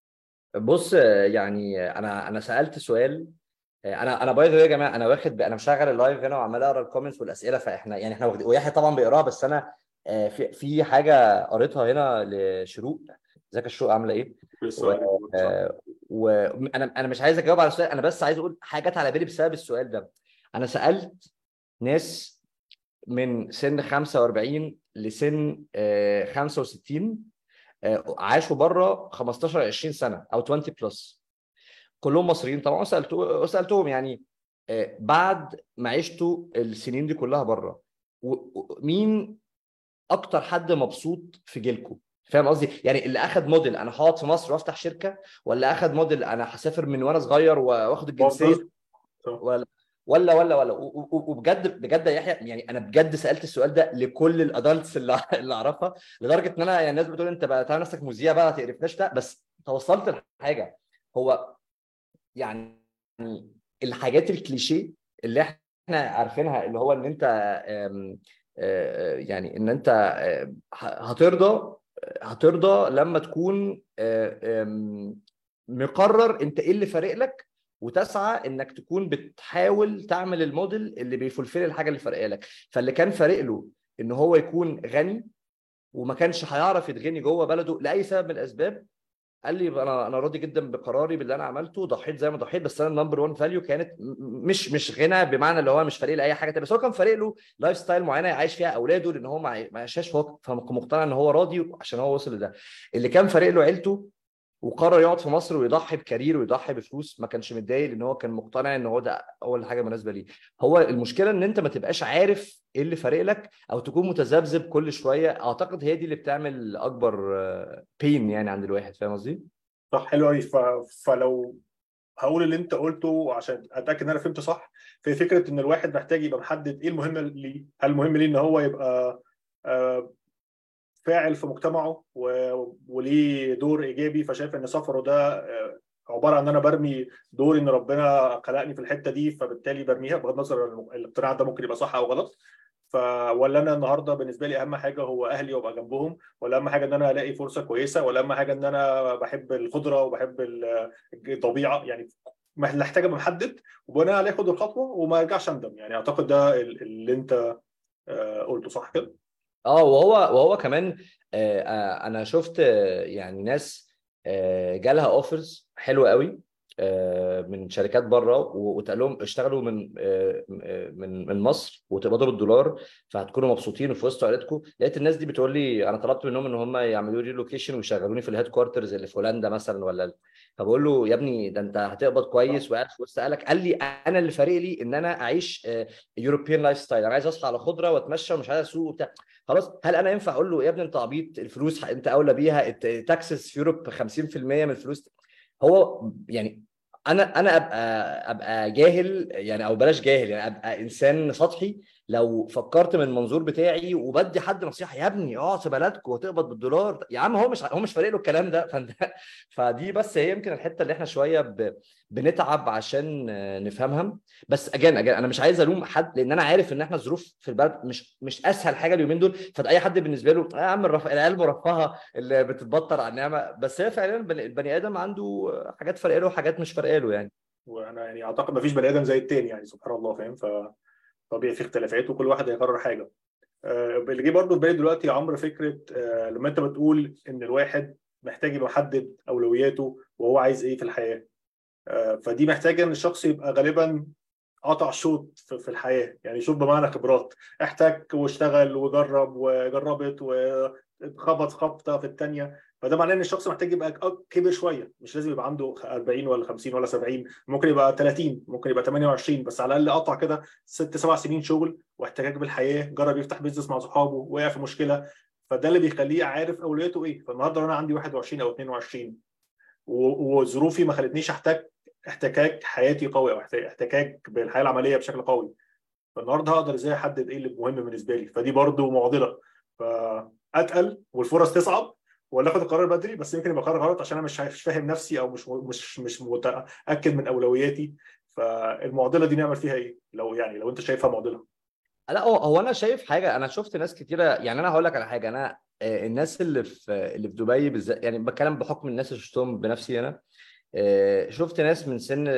بص آه، يعني انا انا سالت سؤال آه، انا انا باي ذا يا جماعه انا واخد انا مشغل اللايف هنا وعمال اقرا الكومنتس والاسئله فاحنا يعني احنا واخد ويحيى طبعا بيقراها بس انا آه، في في حاجه قريتها هنا لشروق ازيك يا شروق عامله ايه؟ لسه و... قايل. آه، وانا انا مش عايز اجاوب على السؤال انا بس عايز اقول حاجات على بالي بسبب السؤال ده انا سالت ناس من سن 45 لسن آه، 65 آه، عاشوا بره 15 20 سنه او 20 بلس كلهم مصريين طبعا سالته سالتهم يعني آه، بعد ما عشتوا السنين دي كلها بره و- و- مين اكتر حد مبسوط في جيلكم فاهم قصدي يعني اللي اخد موديل انا هقعد في مصر وافتح شركه ولا اخد موديل انا هسافر من وانا صغير واخد الجنسيه صح. ولا ولا ولا ولا و- و- وبجد بجد يا يحيى يعني انا بجد سالت السؤال ده لكل الادلتس اللي اللي اعرفها لدرجه ان انا يعني الناس بتقول انت بقى تعمل نفسك مذيع بقى ما تقرفناش لا بس توصلت لحاجه هو يعني الحاجات الكليشيه اللي احنا عارفينها اللي هو ان انت آم، آه، يعني ان انت آه، هترضى هترضى لما تكون آه، آم، مقرر انت ايه اللي فارق لك وتسعى انك تكون بتحاول تعمل الموديل اللي بيفلفل الحاجه اللي فارقه لك فاللي كان فارق له ان هو يكون غني وما كانش هيعرف يتغني جوه بلده لاي سبب من الاسباب قال لي انا انا راضي جدا بقراري باللي انا عملته ضحيت زي ما ضحيت بس انا النمبر 1 فاليو كانت م- مش مش غنى بمعنى اللي هو مش فارق لي اي حاجه تانية بس هو كان فارق له لايف ستايل معينه يعيش فيها اولاده لان هو ما ما عاشهاش فهو فمقتنع ان هو راضي عشان هو وصل لده اللي كان فارق له عيلته وقرر يقعد في مصر ويضحي بكارير ويضحي بفلوس ما كانش متضايق لان هو كان مقتنع ان هو ده اول حاجه مناسبه ليه هو المشكله ان انت ما تبقاش عارف ايه اللي فارق لك او تكون متذبذب كل شويه اعتقد هي دي اللي بتعمل اكبر بين يعني عند الواحد فاهم قصدي صح حلو قوي ف... فلو هقول اللي انت قلته عشان اتاكد ان انا فهمت صح في فكره ان الواحد محتاج يبقى محدد ايه المهم ليه هل المهم ليه ان هو يبقى آه، فاعل في مجتمعه و- وليه دور ايجابي فشايف ان سفره ده آه، عباره عن ان انا برمي دور ان ربنا خلقني في الحته دي فبالتالي برميها بغض النظر عن الاقتناع ده ممكن يبقى صح او غلط ف ولا انا النهارده بالنسبه لي اهم حاجه هو اهلي وابقى جنبهم ولا اهم حاجه ان انا الاقي فرصه كويسه ولا اهم حاجه ان انا بحب الخضره وبحب ال- الطبيعه يعني محتاج ابقى محدد وبناء عليه اخد الخطوه وما ارجعش اندم يعني اعتقد ده ال- اللي انت آه، قلته صح كده اه وهو وهو كمان آه، آه، انا شفت آه، يعني ناس آه، جالها اوفرز حلوه قوي آه، من شركات بره واتقال لهم اشتغلوا من آه، من من مصر وتقبضوا بالدولار فهتكونوا مبسوطين وفي وسط عيلتكم لقيت الناس دي بتقول لي انا طلبت منهم ان هم يعملوا لي لوكيشن ويشغلوني في الهيد كوارترز اللي في هولندا مثلا ولا فبقول له يا ابني ده انت هتقبض كويس وقاعد في وسط اهلك قال لي انا اللي فارق لي ان انا اعيش يوروبيان لايف ستايل انا عايز اصحى على خضره واتمشى ومش عايز اسوق وبتاع خلاص هل انا ينفع اقول له يا ابني انت عبيط الفلوس انت اولى بيها تاكسس في يوروب 50% من الفلوس هو يعني انا انا ابقى ابقى جاهل يعني او بلاش جاهل يعني ابقى انسان سطحي لو فكرت من المنظور بتاعي وبدي حد نصيحه يا ابني اقعد في بلدك وتقبض بالدولار يا عم هو مش هو مش فارق له الكلام ده فدي بس هي يمكن الحته اللي احنا شويه ب... بنتعب عشان نفهمها بس اجان اجان انا مش عايز الوم حد لان انا عارف ان احنا الظروف في البلد مش مش اسهل حاجه اليومين دول فاي حد بالنسبه له يا عم الرف... العيال مرفهه اللي بتتبطر على النعمه بس هي فعلا البني ادم عنده حاجات فارقه له وحاجات مش فارقه له يعني وانا يعني اعتقد ما فيش بني ادم زي التاني يعني سبحان الله فاهم فطبيعي في اختلافات وكل واحد هيقرر حاجه آه، اللي جه برضه في بالي دلوقتي يا عمرو فكره آه، لما انت بتقول ان الواحد محتاج يبقى محدد اولوياته وهو عايز ايه في الحياه آه، فدي محتاجه ان الشخص يبقى غالبا قطع شوط في الحياه يعني شوط بمعنى خبرات احتك واشتغل وجرب وجربت واتخبط خبطه في الثانيه فده معناه ان الشخص محتاج يبقى كبر شويه مش لازم يبقى عنده 40 ولا 50 ولا 70 ممكن يبقى 30 ممكن يبقى 28 بس على الاقل قطع كده ست سبع سنين شغل واحتكاك بالحياه جرب يفتح بيزنس مع صحابه وقع في مشكله فده اللي بيخليه عارف اولوياته ايه فالنهارده انا عندي 21 او 22 وظروفي ما خلتنيش احتاج احتكاك حياتي قوي او احتكاك بالحياه العمليه بشكل قوي فالنهارده هقدر ازاي احدد ايه اللي مهم بالنسبه لي فدي برضو معضله فاتقل والفرص تصعب ولا اخد القرار بدري بس يمكن يبقى قرار غلط عشان انا مش مش فاهم نفسي او مش مش مش متاكد من اولوياتي فالمعضله دي نعمل فيها ايه لو يعني لو انت شايفها معضله لا هو هو انا شايف حاجه انا شفت ناس كتيره يعني انا هقول لك على حاجه انا الناس اللي في اللي في دبي بالذات يعني بتكلم بحكم الناس اللي شفتهم بنفسي انا شفت ناس من سن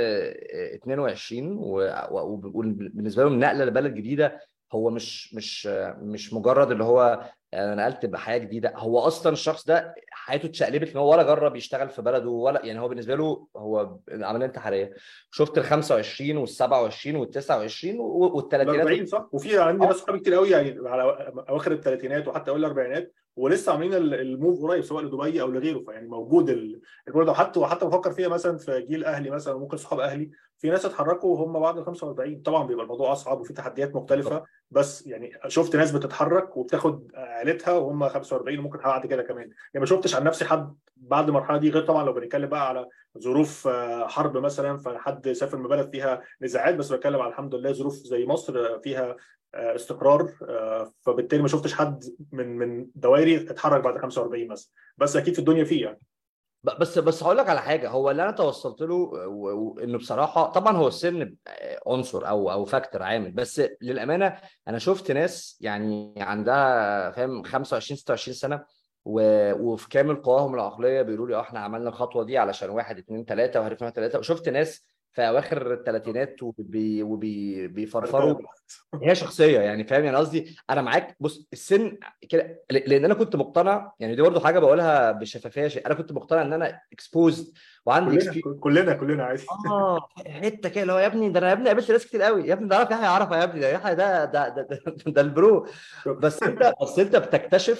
22 وبالنسبه لهم نقله لبلد جديده هو مش مش مش مجرد اللي هو انا نقلت بحياه جديده هو اصلا الشخص ده حياته اتشقلبت ان هو ولا جرب يشتغل في بلده ولا يعني هو بالنسبه له هو عمليه انتحاريه شفت ال 25 وال 27 وال 29 والثلاثينات 40 صح وفي عندي ناس صحابي كتير قوي يعني على اواخر الثلاثينات وحتى اول الاربعينات ولسه عاملين الموف قريب سواء لدبي او لغيره فيعني موجود الموضوع حتى وحتى بفكر فيها مثلا في جيل اهلي مثلا ممكن صحاب اهلي في ناس اتحركوا وهم بعد ال 45 طبعا بيبقى الموضوع اصعب وفي تحديات مختلفه بس يعني شفت ناس بتتحرك وبتاخد عيلتها وهم 45 وممكن بعد كده كمان يعني ما شفتش عن نفسي حد بعد المرحله دي غير طبعا لو بنتكلم بقى على ظروف حرب مثلا فحد سافر من بلد فيها نزاعات بس بتكلم على الحمد لله ظروف زي مصر فيها استقرار فبالتالي ما شفتش حد من من دوائري اتحرك بعد 45 مثلا بس اكيد في الدنيا فيه يعني بس بس هقول لك على حاجه هو اللي انا توصلت له انه بصراحه طبعا هو السن عنصر او او فاكتور عامل بس للامانه انا شفت ناس يعني عندها فاهم 25 26 سنه وفي كامل قواهم العقليه بيقولوا لي اه احنا عملنا الخطوه دي علشان واحد اثنين ثلاثه وعرفنا ثلاثه وشفت ناس في اواخر الثلاثينات وبي وبيفرفروا هي شخصيه يعني فاهم يعني قصدي انا معاك بص السن كده لان انا كنت مقتنع يعني دي برضه حاجه بقولها بشفافيه شيء انا كنت مقتنع ان انا اكسبوزد وعندي كلنا كلنا كلنا عادي اه حته كده اللي هو يا ابني ده انا يا ابني قابلت ناس كتير قوي يا ابني ده عارف يحيى عرفه يا ابني ده يحيى ده ده ده, ده, ده البرو بس انت بس انت بتكتشف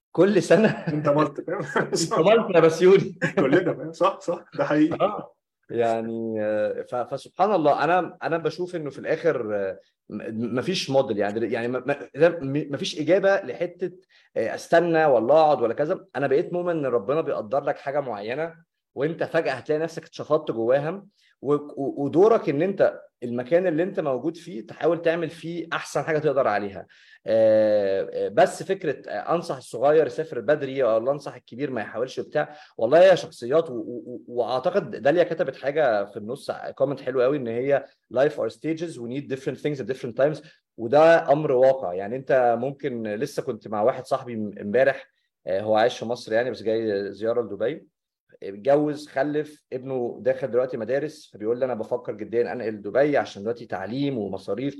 كل سنه انت مالت فاهم انت مالك يا بسيوني كلنا فاهم صح صح ده حقيقي اه يعني آه، ف- فسبحان الله انا انا بشوف انه في الاخر آه، م- مفيش موديل يعني يعني م- م- ده م- مفيش اجابه لحته آه، استنى ولا اقعد ولا كذا انا بقيت مؤمن ان ربنا بيقدر لك حاجه معينه وانت فجاه هتلاقي نفسك اتشفطت جواها و- و- ودورك ان انت المكان اللي انت موجود فيه تحاول تعمل فيه احسن حاجه تقدر عليها آه، آه، بس فكره آه، انصح الصغير يسافر بدري ولا انصح الكبير ما يحاولش بتاع والله هي شخصيات و- و- واعتقد داليا كتبت حاجه في النص كومنت حلو قوي ان هي life are stages we need different things at different times وده امر واقع يعني انت ممكن لسه كنت مع واحد صاحبي امبارح آه، هو عايش في مصر يعني بس جاي زياره لدبي اتجوز خلف ابنه داخل دلوقتي مدارس فبيقول لي انا بفكر جديا انقل دبي عشان دلوقتي تعليم ومصاريف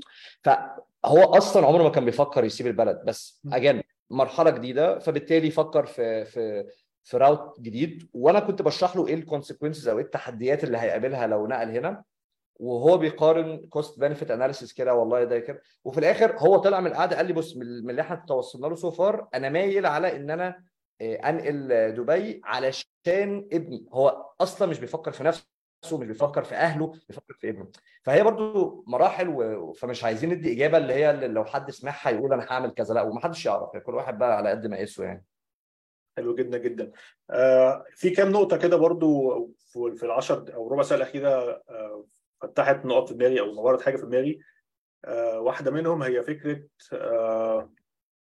فهو اصلا عمره ما كان بيفكر يسيب البلد بس اجان مرحله جديده فبالتالي فكر في في في راوت جديد وانا كنت بشرح له ايه الكونسيكونسز او ايه التحديات اللي هيقابلها لو نقل هنا وهو بيقارن كوست بنفيت اناليسيس كده والله ده كده وفي الاخر هو طلع من القعده قال لي بص من من اللي احنا توصلنا له سو فار انا مايل على ان انا آه، انقل دبي علشان ابني هو اصلا مش بيفكر في نفسه مش بيفكر في اهله بيفكر في ابنه فهي برضو مراحل و... فمش عايزين ندي اجابه اللي هي اللي لو حد سمعها يقول انا هعمل كذا لا ومحدش يعرف كل واحد بقى على قد ما يقيسه يعني حلو جدا جدا آه في كام نقطه كده برضو في في العشر او ربع ساعه الاخيره آه فتحت نقط في دماغي او نورت حاجه في دماغي آه واحده منهم هي فكره آه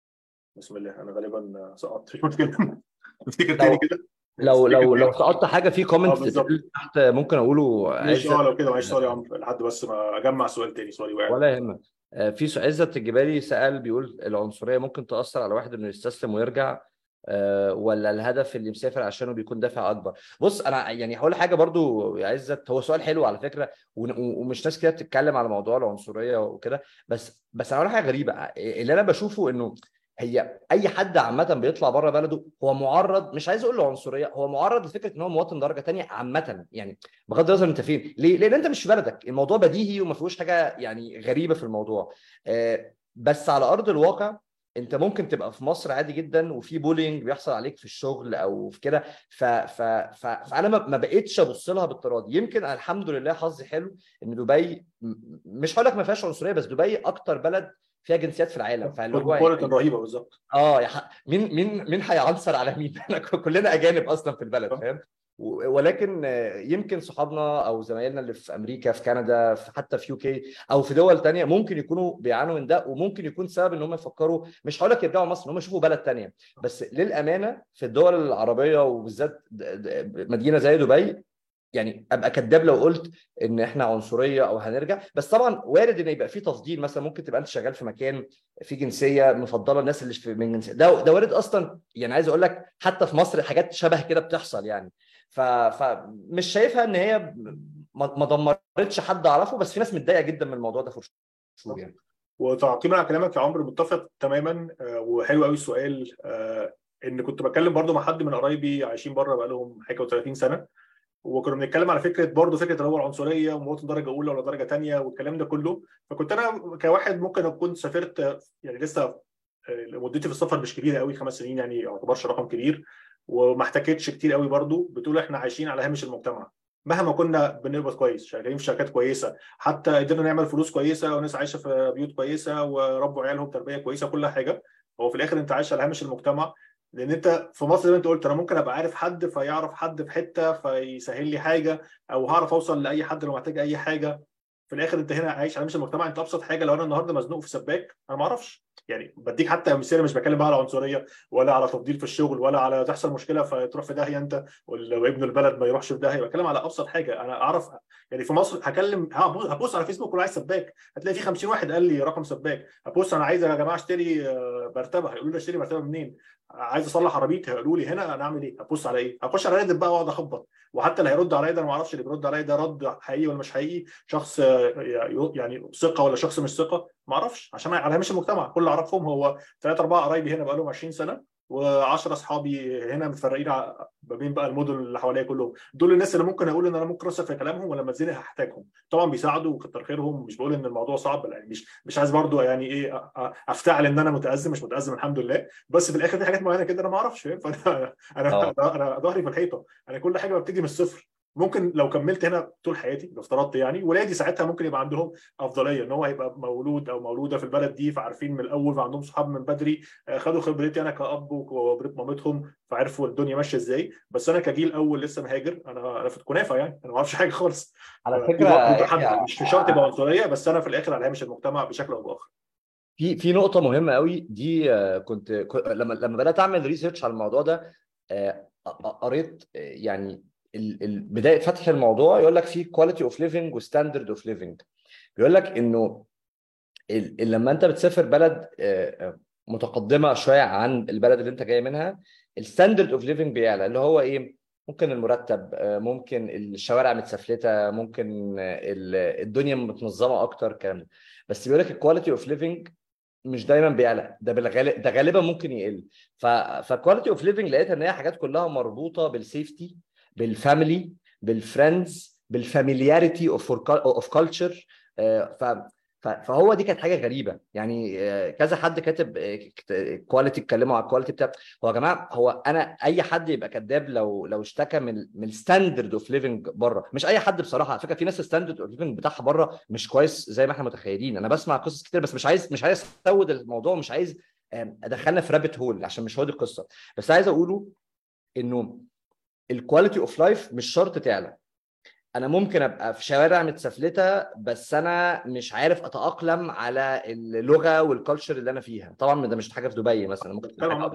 بسم الله انا غالبا سقطت مش مشكله نفتكر تاني كده لو نفتكر لو تاني. لو سقطت حاجه في آه، كومنت بالظبط. تحت ممكن اقوله ماشي عايز اه لو كده معلش سوري يا عمرو لحد بس ما اجمع سؤال تاني سوري وقع ولا يهمك آه، في سؤال عزت الجبالي سأل بيقول العنصرية ممكن تأثر على واحد انه يستسلم ويرجع آه، ولا الهدف اللي مسافر عشانه بيكون دافع اكبر بص انا يعني هقول حاجه برضو يا عزت هو سؤال حلو على فكره ون- ومش ناس كده بتتكلم على موضوع العنصريه وكده بس بس انا هقول حاجه غريبه اللي انا بشوفه انه هي اي حد عامه بيطلع بره بلده هو معرض مش عايز اقول له عنصريه هو معرض لفكره ان هو مواطن درجه تانية عامه يعني بغض النظر انت فين ليه لان انت مش في بلدك الموضوع بديهي وما فيهوش حاجه يعني غريبه في الموضوع آه، بس على ارض الواقع انت ممكن تبقى في مصر عادي جدا وفي بولينج بيحصل عليك في الشغل او في كده ف... ف... ف... فانا ما ما بقتش ابص لها بالطراد يمكن الحمد لله حظي حلو ان دبي م- مش هقول لك ما فيهاش عنصريه بس دبي اكتر بلد فيها جنسيات في العالم فاللي هو كواليتي رهيبه بالظبط اه يا ح- مين مين مين هيعنصر على مين؟ احنا كلنا اجانب اصلا في البلد فاهم؟ و- ولكن آه، يمكن صحابنا او زمايلنا اللي في امريكا في كندا في حتى في يوكي او في دول تانية ممكن يكونوا بيعانوا من ده وممكن يكون سبب ان هم يفكروا مش هقول لك يرجعوا مصر ان هم يشوفوا بلد تانية بس للامانه في الدول العربيه وبالذات د- د- مدينه زي دبي يعني ابقى كذاب لو قلت ان احنا عنصريه او هنرجع بس طبعا وارد ان يبقى في تفضيل مثلا ممكن تبقى انت شغال في مكان في جنسيه مفضله الناس اللي في من جنسيه ده ده وارد اصلا يعني عايز اقول لك حتى في مصر حاجات شبه كده بتحصل يعني ف... فمش شايفها ان هي ما ما دمرتش حد اعرفه بس في ناس متضايقه جدا من الموضوع ده في شهور يعني وتعقيبا على كلامك يا عمرو متفق تماما آه، وحلو قوي السؤال آه، ان كنت بتكلم برضو مع حد من قرايبي عايشين بره بقالهم حاجه و30 سنه وكنا بنتكلم على فكره برضو فكره اللي هو العنصريه ومواطن درجه اولى ولا درجه ثانيه والكلام ده كله فكنت انا كواحد ممكن اكون سافرت آه، يعني لسه آه، مدتي في السفر مش كبيره قوي خمس سنين يعني ما يعتبرش رقم كبير وما احتكتش كتير قوي برضو بتقول احنا عايشين على هامش المجتمع مهما كنا بنقبض كويس شغالين في شركات كويسه حتى قدرنا نعمل فلوس كويسه وناس عايشه في بيوت كويسه وربوا عيالهم تربيه كويسه كل حاجه هو في الاخر انت عايش على هامش المجتمع لان انت في مصر زي ما انت قلت انا ممكن ابقى عارف حد فيعرف حد في حته فيسهل لي حاجه او هعرف اوصل لاي حد لو محتاج اي حاجه في الاخر انت هنا عايش على هامش المجتمع انت ابسط حاجه لو انا النهارده مزنوق في سباك انا ما اعرفش يعني بديك حتى مثال مش بتكلم بقى على عنصريه ولا على تفضيل في الشغل ولا على تحصل مشكله فتروح في داهيه انت وابن البلد ما يروحش في داهيه بتكلم على ابسط حاجه انا اعرف يعني في مصر هكلم هبص هبص على فيسبوك ولا عايز سباك هتلاقي في 50 واحد قال لي رقم سباك هبص انا عايز يا جماعه اشتري آه، مرتبه هيقولوا لي اشتري مرتبه منين عايز اصلح عربيتي هيقولوا لي هنا انا اعمل ايه هبص على ايه هخش على ريدت بقى واقعد اخبط وحتى اللي هيرد عليا ده انا ما اعرفش اللي بيرد عليا ده رد حقيقي ولا مش حقيقي شخص آه، يعني ثقه ولا شخص مش ثقه ما اعرفش عشان على هامش المجتمع كل اللي اعرفهم هو ثلاثة أربعة قرايبي هنا بقالهم 20 سنة و10 اصحابي هنا متفرقين ما بين بقى المدن اللي حواليا كلهم دول الناس اللي ممكن اقول ان انا ممكن اثق في كلامهم ولما اتزنق هحتاجهم طبعا بيساعدوا وكتر خيرهم مش بقول ان الموضوع صعب يعني مش مش عايز برضو يعني ايه افتعل ان انا متازم مش متازم الحمد لله بس في الاخر في حاجات معينه كده انا ما اعرفش فانا انا انا ظهري في الحيطه انا كل حاجه ببتدي من الصفر ممكن لو كملت هنا طول حياتي لو افترضت يعني ولادي ساعتها ممكن يبقى عندهم افضليه ان هو هيبقى مولود او مولوده في البلد دي فعارفين من الاول فعندهم صحاب من بدري خدوا خبرتي انا كاب وخبره مامتهم فعرفوا الدنيا ماشيه ازاي بس انا كجيل اول لسه مهاجر انا انا في الكنافه يعني انا ما اعرفش حاجه خالص على فكره يعني مش شرط يبقى عنصريه بس انا في الاخر على هامش المجتمع بشكل او باخر في في نقطه مهمه قوي دي كنت لما لما بدات اعمل ريسيرش على الموضوع ده قريت يعني بدايه فتح الموضوع يقول لك في كواليتي اوف ليفنج وستاندرد اوف ليفنج بيقول لك انه لما انت بتسافر بلد متقدمه شويه عن البلد اللي انت جاي منها الستاندرد اوف ليفنج بيعلى اللي هو ايه ممكن المرتب ممكن الشوارع متسفلته ممكن الدنيا متنظمه اكتر كلام بس بيقول لك الكواليتي اوف ليفنج مش دايما بيعلى ده بالغالب ده غالبا ممكن يقل ف فكواليتي اوف ليفنج لقيتها ان هي حاجات كلها مربوطه بالسيفتي بالفاميلي بالفريندز بالفاميلياريتي اوف اوف كلتشر فهو دي كانت حاجه غريبه يعني كذا حد كاتب كواليتي اتكلموا على الكواليتي بتاع هو يا جماعه هو انا اي حد يبقى كذاب لو لو اشتكى من من الستاندرد اوف ليفنج بره مش اي حد بصراحه على فكره في ناس الستاندرد اوف ليفنج بتاعها بره مش كويس زي ما احنا متخيلين انا بسمع قصص كتير بس مش عايز مش عايز اسود الموضوع مش عايز ادخلنا في رابت هول عشان مش هو دي القصه بس عايز اقوله انه الكواليتي اوف لايف مش شرط تعلى انا ممكن ابقى في شوارع متسفلته بس انا مش عارف اتاقلم على اللغه والكالتشر اللي انا فيها طبعا ده مش حاجه في دبي مثلا ممكن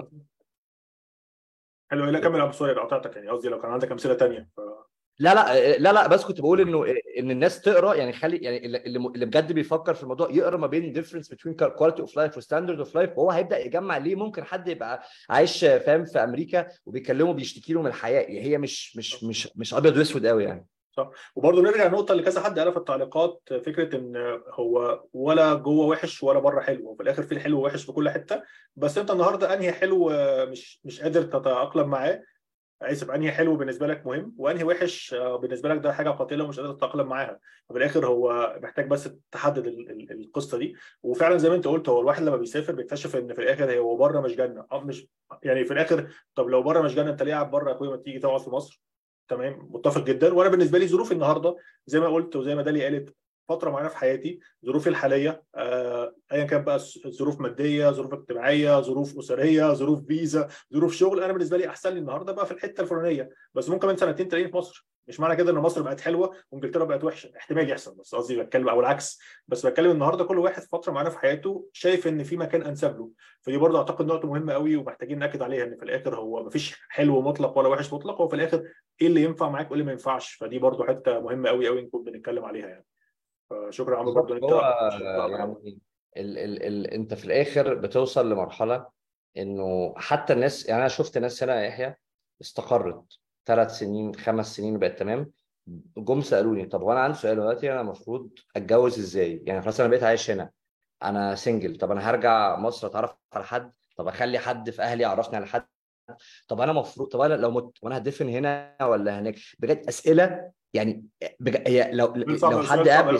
حلو لا كمل ابو سوري قطعتك يعني قصدي لو كان عندك امثله ثانيه ف... لا لا لا لا بس كنت بقول انه ان الناس تقرا يعني خلي يعني اللي اللي بجد بيفكر في الموضوع يقرا ما بين ديفرنس بين كواليتي اوف لايف وستاندرد اوف لايف وهو هيبدا يجمع ليه ممكن حد يبقى عايش فاهم في امريكا وبيكلمه بيشتكي له من الحياه هي مش مش مش مش ابيض واسود قوي يعني صح وبرضه نرجع لنقطه اللي كذا حد قالها في التعليقات فكره ان هو ولا جوه وحش ولا بره حلو وفي الاخر في الحلو ووحش في كل حته بس انت النهارده انهي حلو مش مش قادر تتاقلم معاه اسف انهي حلو بالنسبه لك مهم وانهي وحش بالنسبه لك ده حاجه قاتله ومش قادر تتاقلم معاها ففي الاخر هو محتاج بس تحدد القصه دي وفعلا زي ما انت قلت هو الواحد لما بيسافر بيكتشف ان في الاخر هو بره مش جنه مش يعني في الاخر طب لو بره مش جنه انت ليه قاعد بره يا اخويا ما تيجي تقعد في مصر تمام متفق جدا وانا بالنسبه لي ظروفي النهارده زي ما قلت وزي ما دالي قالت فتره معينه في حياتي ظروفي الحاليه آه، ايا كان بقى ظروف ماديه ظروف اجتماعيه ظروف اسريه ظروف فيزا ظروف شغل انا بالنسبه لي احسن لي النهارده بقى في الحته الفلانيه بس ممكن من سنتين تلاقيني في مصر مش معنى كده ان مصر بقت حلوه وانجلترا بقت وحشه احتمال يحصل بس قصدي بتكلم او العكس بس بتكلم النهارده كل واحد في فتره معينه في حياته شايف ان في مكان انسب له فدي برضه اعتقد نقطه مهمه قوي ومحتاجين ناكد عليها ان في الاخر هو مفيش حلو مطلق ولا وحش مطلق هو في الاخر ايه اللي ينفع معاك وايه اللي ما ينفعش فدي برضه حته مهمه قوي قوي نكون بنتكلم عليها يعني فشكرا عمرو برضه انت هو يعني ال ال ال انت في الاخر بتوصل لمرحله انه حتى الناس يعني انا شفت ناس هنا يا يحيى استقرت ثلاث سنين خمس سنين بقت تمام جم سالوني طب وانا عندي سؤال دلوقتي انا المفروض اتجوز ازاي؟ يعني خلاص انا بقيت عايش هنا انا سنجل طب انا هرجع مصر اتعرف على حد طب اخلي حد في اهلي يعرفني على حد طب انا المفروض طب انا لو مت وانا هدفن هنا ولا هناك بجد اسئله يعني بج... هي لو لو حد قاعد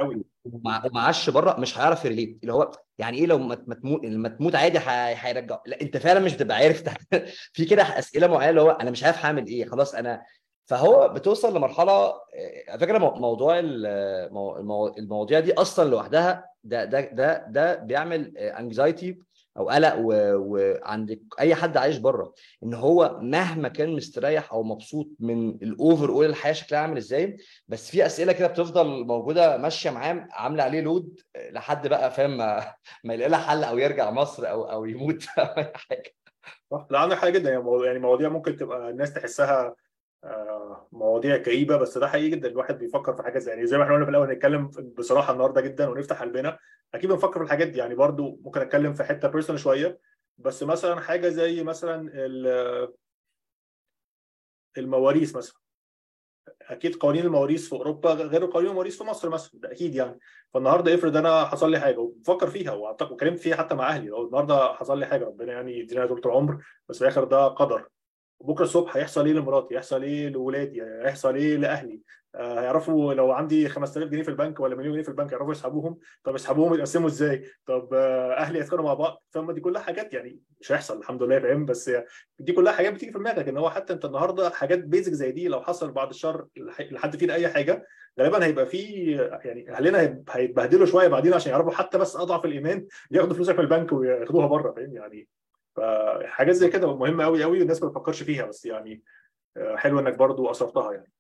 ومعاش بره مش هيعرف يريليت اللي هو يعني ايه لو ما تموت لما تموت عادي هيرجعوا لا انت فعلا مش بتبقى عارف في كده اسئله معينه اللي هو انا مش عارف هعمل ايه خلاص انا فهو بتوصل لمرحله على فكره موضوع المواضيع دي اصلا لوحدها ده ده ده ده بيعمل انكزايتي او قلق وعند اي حد عايش بره ان هو مهما كان مستريح او مبسوط من الاوفر اول الحياه شكلها عامل ازاي بس في اسئله كده بتفضل موجوده ماشيه معاه عامله عليه لود لحد بقى فاهم ما, ما يلاقي لها حل او يرجع مصر او او يموت او اي حاجه صح لا عندك حاجه جدا يعني مواضيع ممكن تبقى الناس تحسها مواضيع كئيبه بس ده حقيقي جدا الواحد بيفكر في حاجه زي يعني زي ما احنا قلنا في الاول نتكلم بصراحه النهارده جدا ونفتح قلبنا اكيد بنفكر في الحاجات دي يعني برضو ممكن اتكلم في حته بيرسونال شويه بس مثلا حاجه زي مثلا المواريث مثلا اكيد قوانين المواريث في اوروبا غير قوانين المواريث في مصر مثلا ده اكيد يعني فالنهارده افرض انا حصل لي حاجه وبفكر فيها واعتقد وكلمت فيها حتى مع اهلي لو النهارده حصل لي حاجه ربنا يعني يدينا طول العمر بس في الاخر ده قدر بكره الصبح هيحصل ايه لمراتي هيحصل ايه لاولادي هيحصل ايه لاهلي آه، هيعرفوا لو عندي 5000 جنيه في البنك ولا مليون جنيه في البنك يعرفوا يسحبوهم طب يسحبوهم يتقسموا ازاي طب آه، اهلي يتخانقوا مع بعض فما دي كلها حاجات يعني مش هيحصل الحمد لله فاهم بس دي كلها حاجات بتيجي في دماغك ان هو حتى انت النهارده حاجات بيزك زي دي لو حصل بعد الشر لحد فينا اي حاجه غالبا هيبقى في يعني اهلنا هيتبهدلوا شويه بعدين عشان يعرفوا حتى بس اضعف الايمان ياخدوا فلوسك من البنك وياخدوها بره فاهم يعني فحاجات زي كده مهمه قوي قوي والناس ما بتفكرش فيها بس يعني آه، حلو انك برضو اثرتها يعني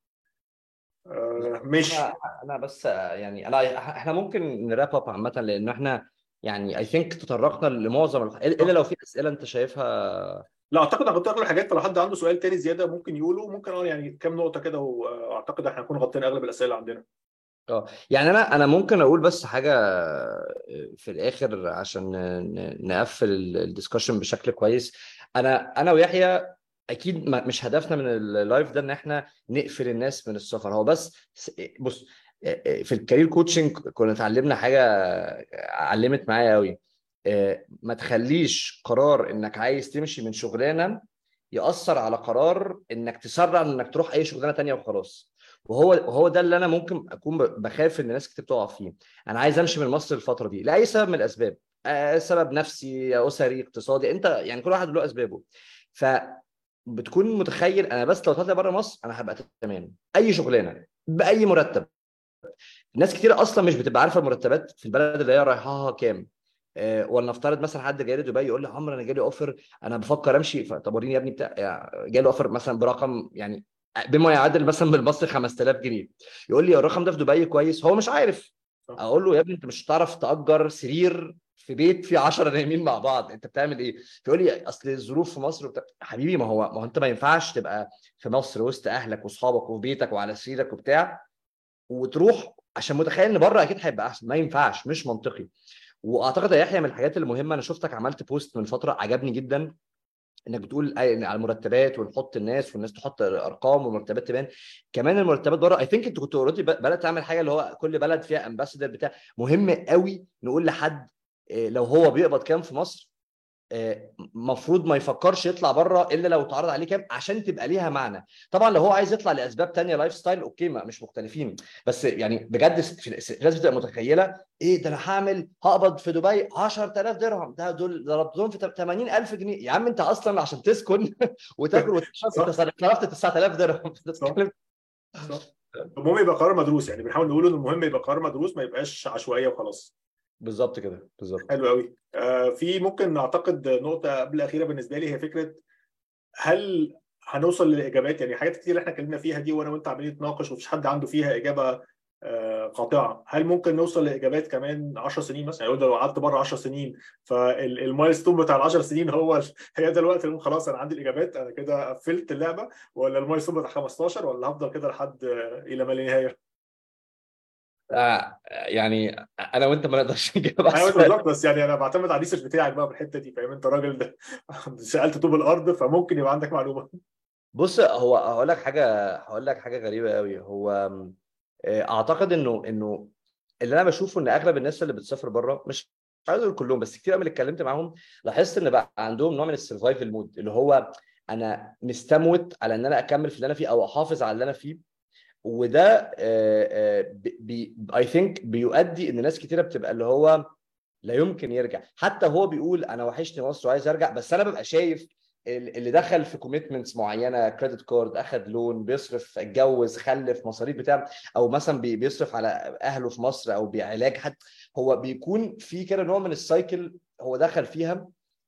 آه، مش انا انا بس يعني انا احنا ممكن نراب اب عامه لان احنا يعني اي ثينك تطرقنا لمعظم الح... الا لو في اسئله انت شايفها لا اعتقد انا غطيت اغلب الحاجات فلو حد عنده سؤال تاني زياده ممكن يقوله ممكن اه يعني كام نقطه كده واعتقد احنا هنكون غطينا اغلب الاسئله اللي عندنا اه يعني انا انا ممكن اقول بس حاجه في الاخر عشان نقفل الدسكشن بشكل كويس انا انا ويحيى اكيد مش هدفنا من اللايف ده ان احنا نقفل الناس من السفر هو بس بص في الكارير كوتشنج كنا اتعلمنا حاجه علمت معايا قوي ما تخليش قرار انك عايز تمشي من شغلانه ياثر على قرار انك تسرع انك تروح اي شغلانه تانية وخلاص وهو هو ده اللي انا ممكن اكون بخاف ان ناس كتير تقع فيه انا عايز امشي من مصر الفتره دي لاي سبب من الاسباب سبب نفسي اسري اقتصادي انت يعني كل واحد له اسبابه ف بتكون متخيل انا بس لو طلعت بره مصر انا هبقى تمام اي شغلانه باي مرتب ناس كتير اصلا مش بتبقى عارفه المرتبات في البلد اللي هي رايحاها كام أه ولا نفترض مثلا حد جاي لي دبي يقول لي عمرو انا جالي اوفر انا بفكر امشي طب وريني يا ابني بتاع يعني جالي اوفر مثلا برقم يعني بما يعادل مثلا بالمصري 5000 جنيه يقول لي الرقم ده في دبي كويس هو مش عارف اقول له يا ابني انت مش هتعرف تاجر سرير في بيت فيه 10 نايمين مع بعض انت بتعمل ايه؟ فيقول لي اصل الظروف في مصر وبتاع. حبيبي ما هو ما هو انت ما ينفعش تبقى في مصر وسط اهلك واصحابك وفي بيتك وعلى سريرك وبتاع وتروح عشان متخيل ان بره اكيد هيبقى احسن ما ينفعش مش منطقي واعتقد يا يحيى من الحاجات المهمه انا شفتك عملت بوست من فتره عجبني جدا انك بتقول على المرتبات ونحط الناس والناس تحط ارقام والمرتبات تبان كمان المرتبات بره اي ثينك انت كنت اوريدي بدات تعمل حاجه اللي هو كل بلد فيها امباسادور بتاع مهم قوي نقول لحد لو هو بيقبض كام في مصر المفروض ما يفكرش يطلع بره الا لو اتعرض عليه كام عشان تبقى ليها معنى طبعا لو هو عايز يطلع لاسباب تانية لايف ستايل اوكي ما مش مختلفين بس يعني بجد الناس بتبقى متخيله ايه ده انا هعمل هقبض في دبي 10000 درهم ده دول ضربتهم في 80000 جنيه يا عم انت اصلا عشان تسكن وتاكل وتشرب انت صرفت 9000 درهم المهم يبقى قرار مدروس يعني بنحاول نقول ان المهم يبقى قرار مدروس ما يبقاش عشوائيه وخلاص بالظبط كده بالظبط حلو قوي آه في ممكن اعتقد نقطه قبل الاخيره بالنسبه لي هي فكره هل هنوصل للاجابات يعني حاجات كتير احنا اتكلمنا فيها دي وانا وانت عمالين نتناقش ومفيش حد عنده فيها اجابه آه قاطعه هل ممكن نوصل لاجابات كمان 10 سنين مثلا يعني لو قعدت بره 10 سنين فالمايلستون بتاع ال 10 سنين هو هي ده الوقت اللي خلاص انا عندي الاجابات انا كده قفلت اللعبه ولا المايلستون بتاع 15 ولا هفضل كده لحد الى ما لا نهايه آه يعني انا وانت ما نقدرش نجاوب ايوه بالظبط بس يعني انا بعتمد على الريسيرش بتاعك بقى في الحته دي فاهم انت راجل ده سالت طوب الارض فممكن يبقى عندك معلومه بص هو هقول لك حاجه هقول لك حاجه غريبه قوي هو اعتقد انه انه اللي انا بشوفه ان اغلب الناس اللي بتسافر بره مش عايز اقول كلهم بس كتير قوي اللي اتكلمت معاهم لاحظت ان بقى عندهم نوع من السرفايفل مود اللي هو انا مستموت على ان انا اكمل في اللي انا فيه او احافظ على اللي انا فيه وده اي ثينك بيؤدي ان ناس كتيره بتبقى اللي هو لا يمكن يرجع حتى هو بيقول انا وحشني مصر وعايز ارجع بس انا ببقى شايف اللي دخل في كوميتمنتس معينه كريدت كارد اخذ لون بيصرف اتجوز خلف مصاريف بتاع او مثلا بيصرف على اهله في مصر او بعلاج حد هو بيكون في كده نوع من السايكل هو دخل فيها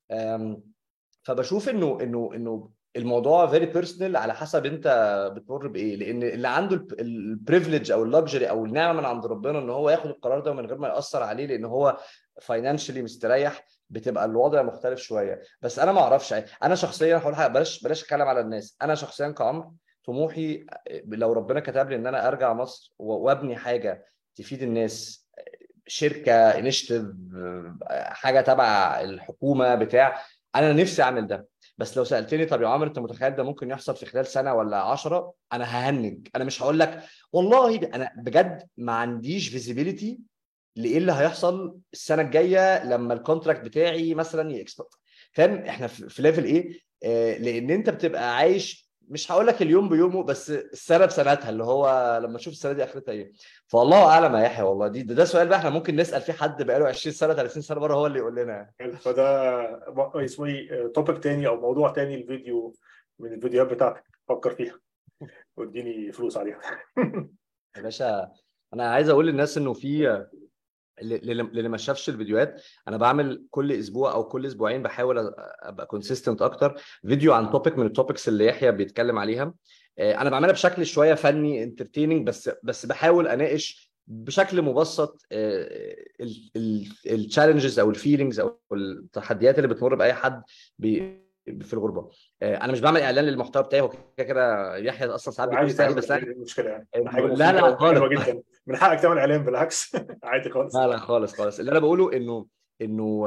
فبشوف انه انه انه الموضوع فيري بيرسونال على حسب انت بتمر بايه لان اللي عنده البريفليج او اللكجري او النعمه من عند ربنا ان هو ياخد القرار ده من غير ما ياثر عليه لان هو فاينانشلي مستريح بتبقى الوضع مختلف شويه بس انا ما اعرفش انا شخصيا هقول حاجه بلاش بلاش اتكلم على الناس انا شخصيا كعمر طموحي لو ربنا كتب لي ان انا ارجع مصر وابني حاجه تفيد الناس شركه انشيتيف حاجه تبع الحكومه بتاع انا نفسي اعمل ده بس لو سالتني طب يا عمرو انت متخيل ده ممكن يحصل في خلال سنه ولا 10 انا ههنج انا مش هقول لك والله انا بجد ما عنديش فيزيبيليتي لايه اللي هيحصل السنه الجايه لما الكونتراكت بتاعي مثلا يكسبر فاهم احنا في ليفل ايه آه لان انت بتبقى عايش مش هقول لك اليوم بيومه بس السنه بسنتها اللي هو لما تشوف السنه دي اخرتها ايه فالله اعلم يا يحيى والله دي ده, ده سؤال بقى احنا ممكن نسال فيه حد بقاله 20 سنه 30 سنه بره هو اللي يقول لنا فده اسمه ايه توبيك تاني او موضوع تاني الفيديو من الفيديوهات بتاعتك فكر فيها واديني فلوس عليها يا باشا انا عايز اقول للناس انه في اللي ما شافش الفيديوهات انا بعمل كل اسبوع او كل اسبوعين بحاول ابقى كونسيستنت اكتر فيديو عن توبيك من التوبكس اللي يحيى بيتكلم عليها انا بعملها بشكل شويه فني انترتيننج بس بس بحاول اناقش بشكل مبسط التشالنجز او الفيلينجز او التحديات اللي بتمر باي حد في الغربه انا مش بعمل اعلان للمحتوى بتاعي هو كده كده يحيى اصلا ساعات عادي بيكون بس المشكله يعني لا لا خالص جدا من حقك تعمل اعلان بالعكس عادي خالص لا لا خالص خالص اللي انا بقوله انه انه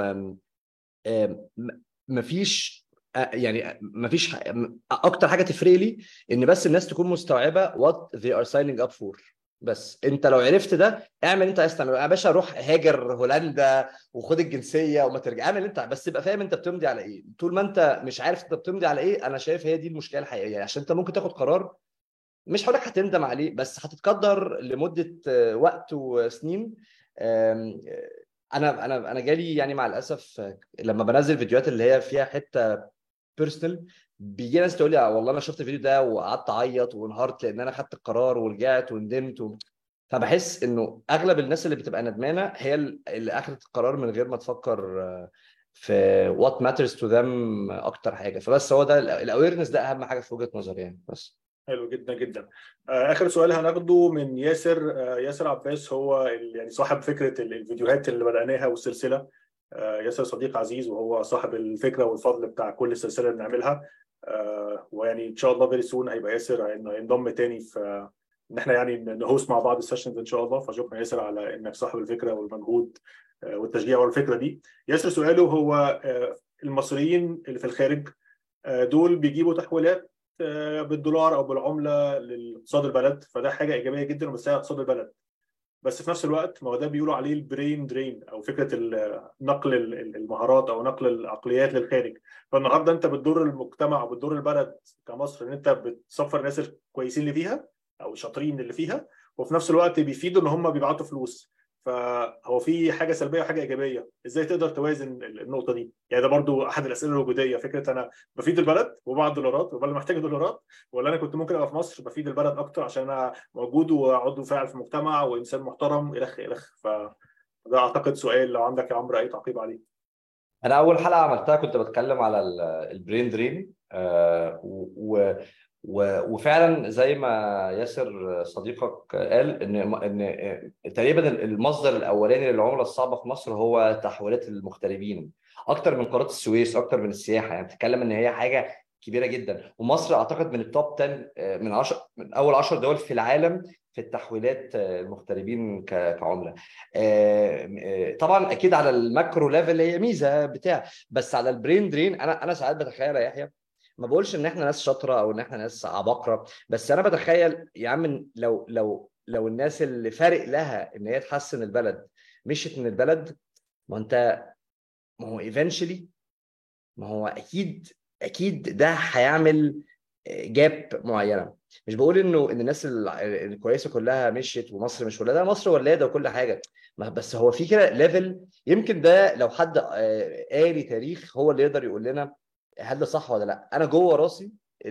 مفيش يعني مفيش اكتر حاجه تفرق لي ان بس الناس تكون مستوعبه what they are signing up for بس انت لو عرفت ده اعمل انت عايز تعمله يا باشا روح هاجر هولندا وخد الجنسيه وما ترجع اعمل انت بس تبقى فاهم انت بتمضي على ايه طول ما انت مش عارف انت بتمضي على ايه انا شايف هي دي المشكله الحقيقيه عشان انت ممكن تاخد قرار مش هقول لك هتندم عليه بس هتتقدر لمده وقت وسنين انا انا انا جالي يعني مع الاسف لما بنزل فيديوهات اللي هي فيها حته بيرسونال بيجي ناس تقول لي والله انا شفت الفيديو ده وقعدت اعيط وانهارت لان انا خدت القرار ورجعت وندمت و... فبحس انه اغلب الناس اللي بتبقى ندمانه هي اللي اخذت القرار من غير ما تفكر في وات ماترز تو ذم اكتر حاجه فبس هو ده الاويرنس ده اهم حاجه في وجهه نظري يعني بس حلو جدا جدا اخر سؤال هناخده من ياسر ياسر عباس هو يعني صاحب فكره الفيديوهات اللي بداناها والسلسله ياسر صديق عزيز وهو صاحب الفكره والفضل بتاع كل السلسله اللي بنعملها ويعني ان شاء الله فيري سون هيبقى ياسر هينضم تاني في ان احنا يعني نهوست مع بعض السيشنز ان شاء الله فشكرا ياسر على انك صاحب الفكره والمجهود والتشجيع والفكره دي ياسر سؤاله هو المصريين اللي في الخارج دول بيجيبوا تحويلات بالدولار او بالعمله لاقتصاد البلد فده حاجه ايجابيه جدا وبتساعد اقتصاد البلد بس في نفس الوقت ما هو ده بيقولوا عليه البرين درين او فكره نقل المهارات او نقل العقليات للخارج فالنهارده انت بتضر المجتمع وبتضر البلد كمصر ان انت بتصفر الناس الكويسين اللي فيها او الشاطرين اللي فيها وفي نفس الوقت بيفيدوا ان هم بيبعتوا فلوس فهو في حاجه سلبيه وحاجه ايجابيه ازاي تقدر توازن النقطه دي يعني ده برضو احد الاسئله الوجوديه فكره انا بفيد البلد وبعد دولارات والبلد محتاجه دولارات ولا انا كنت ممكن ابقى في مصر بفيد البلد اكتر عشان انا موجود وعضو فاعل في المجتمع وانسان محترم الخ الخ فده اعتقد سؤال لو عندك يا عمرو اي تعقيب عليه انا اول حلقه عملتها كنت بتكلم على البرين درين آه و وفعلا زي ما ياسر صديقك قال ان ان تقريبا المصدر الاولاني للعمله الصعبه في مصر هو تحويلات المغتربين اكتر من قناه السويس اكتر من السياحه يعني بتتكلم ان هي حاجه كبيره جدا ومصر اعتقد من التوب 10 من 10 من اول 10 دول في العالم في التحويلات المغتربين كعمله طبعا اكيد على الماكرو ليفل هي ميزه بتاع بس على البرين درين انا انا ساعات بتخيل يا يحيى ما بقولش ان احنا ناس شاطره او ان احنا ناس عباقره بس انا بتخيل يا عم لو لو لو الناس اللي فارق لها ان هي تحسن البلد مشيت من البلد ما انت ما هو ايفنشولي ما هو اكيد اكيد ده هيعمل جاب معينه مش بقول انه ان الناس الكويسه كلها مشيت ومصر مش ولاده مصر ولاده وكل حاجه بس هو في كده ليفل يمكن ده لو حد قاري تاريخ هو اللي يقدر يقول لنا هل ده صح ولا لا انا جوه راسي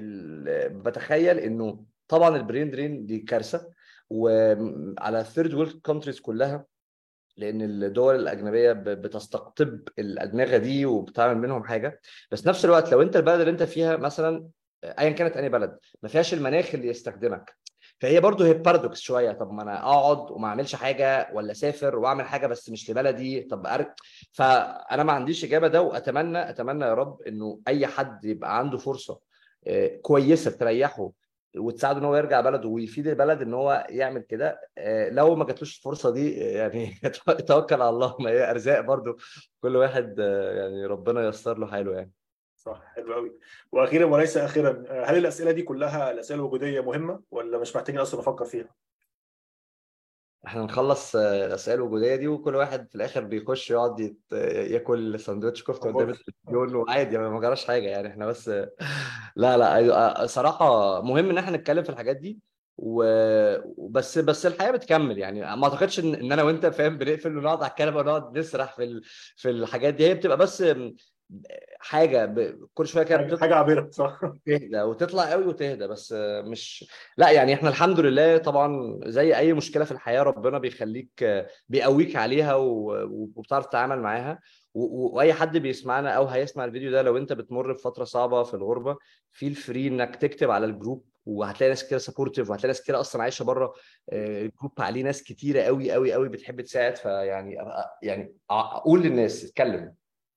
بتخيل انه طبعا البرين درين دي كارثه وعلى الثيرد وورلد كونتريز كلها لان الدول الاجنبيه بتستقطب الادمغه دي وبتعمل منهم حاجه بس نفس الوقت لو انت البلد اللي انت فيها مثلا ايا كانت انهي بلد ما فيهاش المناخ اللي يستخدمك فهي برضه هي بارادوكس شويه طب ما انا اقعد وما اعملش حاجه ولا اسافر واعمل حاجه بس مش لبلدي طب أر... فانا ما عنديش اجابه ده واتمنى اتمنى يا رب انه اي حد يبقى عنده فرصه كويسه تريحه وتساعده ان هو يرجع بلده ويفيد البلد ان هو يعمل كده لو ما جاتلوش الفرصه دي يعني توكل على الله ما هي ارزاق برضه كل واحد يعني ربنا ييسر له حاله يعني صح حلو قوي واخيرا وليس اخيرا هل الاسئله دي كلها الاسئله الوجوديه مهمه ولا مش محتاجين اصلا نفكر فيها؟ احنا نخلص آه، الاسئله الوجوديه دي وكل واحد في الاخر بيخش يقعد يت... ياكل سندوتش كفته قدام التلفزيون وعادي ما جراش حاجه يعني احنا بس لا لا صراحه مهم ان احنا نتكلم في الحاجات دي وبس بس الحياه بتكمل يعني ما اعتقدش ان, إن انا وانت فاهم بنقفل ونقعد على الكنبه ونقعد نسرح في ال... في الحاجات دي هي بتبقى بس حاجه ب... كل شويه كده بتطلع حاجه عابره صح تهدى وتطلع قوي وتهدى بس مش لا يعني احنا الحمد لله طبعا زي اي مشكله في الحياه ربنا بيخليك بيقويك عليها وبتعرف تتعامل معاها واي حد بيسمعنا او هيسمع الفيديو ده لو انت بتمر بفتره صعبه في الغربه فيل فري انك تكتب على الجروب وهتلاقي ناس كتير سبورتيف وهتلاقي ناس كتير اصلا عايشه بره الجروب عليه ناس كتيره قوي قوي قوي بتحب تساعد فيعني يعني قول للناس اتكلم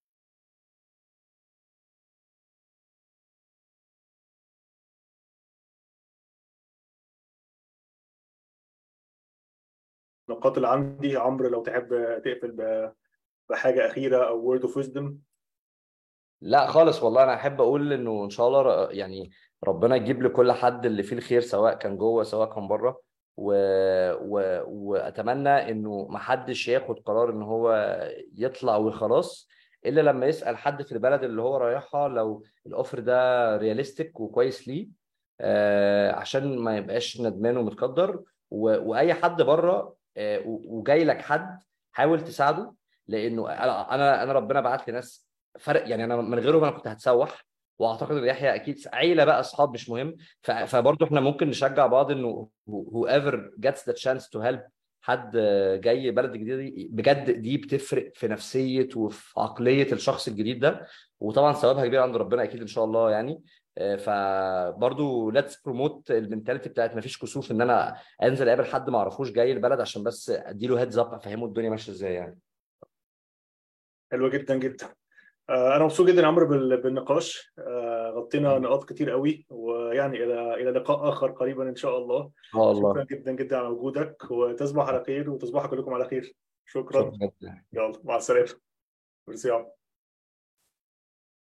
النقاط اللي عندي عمرو لو تحب تقفل بحاجه اخيره او وورد اوف ويزدم لا خالص والله انا احب اقول انه ان شاء الله يعني ربنا يجيب لكل حد اللي فيه الخير سواء كان جوه سواء كان بره و... و... واتمنى انه ما حدش ياخد قرار ان هو يطلع وخلاص الا لما يسال حد في البلد اللي هو رايحها لو الاوفر ده رياليستيك وكويس ليه آه عشان ما يبقاش ندمان ومتقدر و... واي حد بره آه وجاي لك حد حاول تساعده لانه انا انا ربنا بعت لي ناس فرق يعني انا من غيرهم انا كنت هتسوح واعتقد ان يحيى اكيد عيله بقى اصحاب مش مهم فبرضه احنا ممكن نشجع بعض انه whoever gets the chance to help حد جاي بلد جديده دي بجد دي بتفرق في نفسيه وفي عقليه الشخص الجديد ده وطبعا ثوابها كبير عند ربنا اكيد ان شاء الله يعني فبرضه ليتس بروموت المنتاليتي بتاعت ما فيش كسوف ان انا انزل اقابل حد ما اعرفوش جاي البلد عشان بس اديله هيدز اب افهمه الدنيا ماشيه ازاي يعني حلوه جدا جدا انا مبسوط جدا يا عمرو بالنقاش غطينا نقاط كتير قوي ويعني الى الى لقاء اخر قريبا ان شاء الله شاء الله شكرا جدا جدا على وجودك وتصبح على خير وتصبحوا كلكم على خير شكرا, شكرا. يلا مع السلامه ميرسي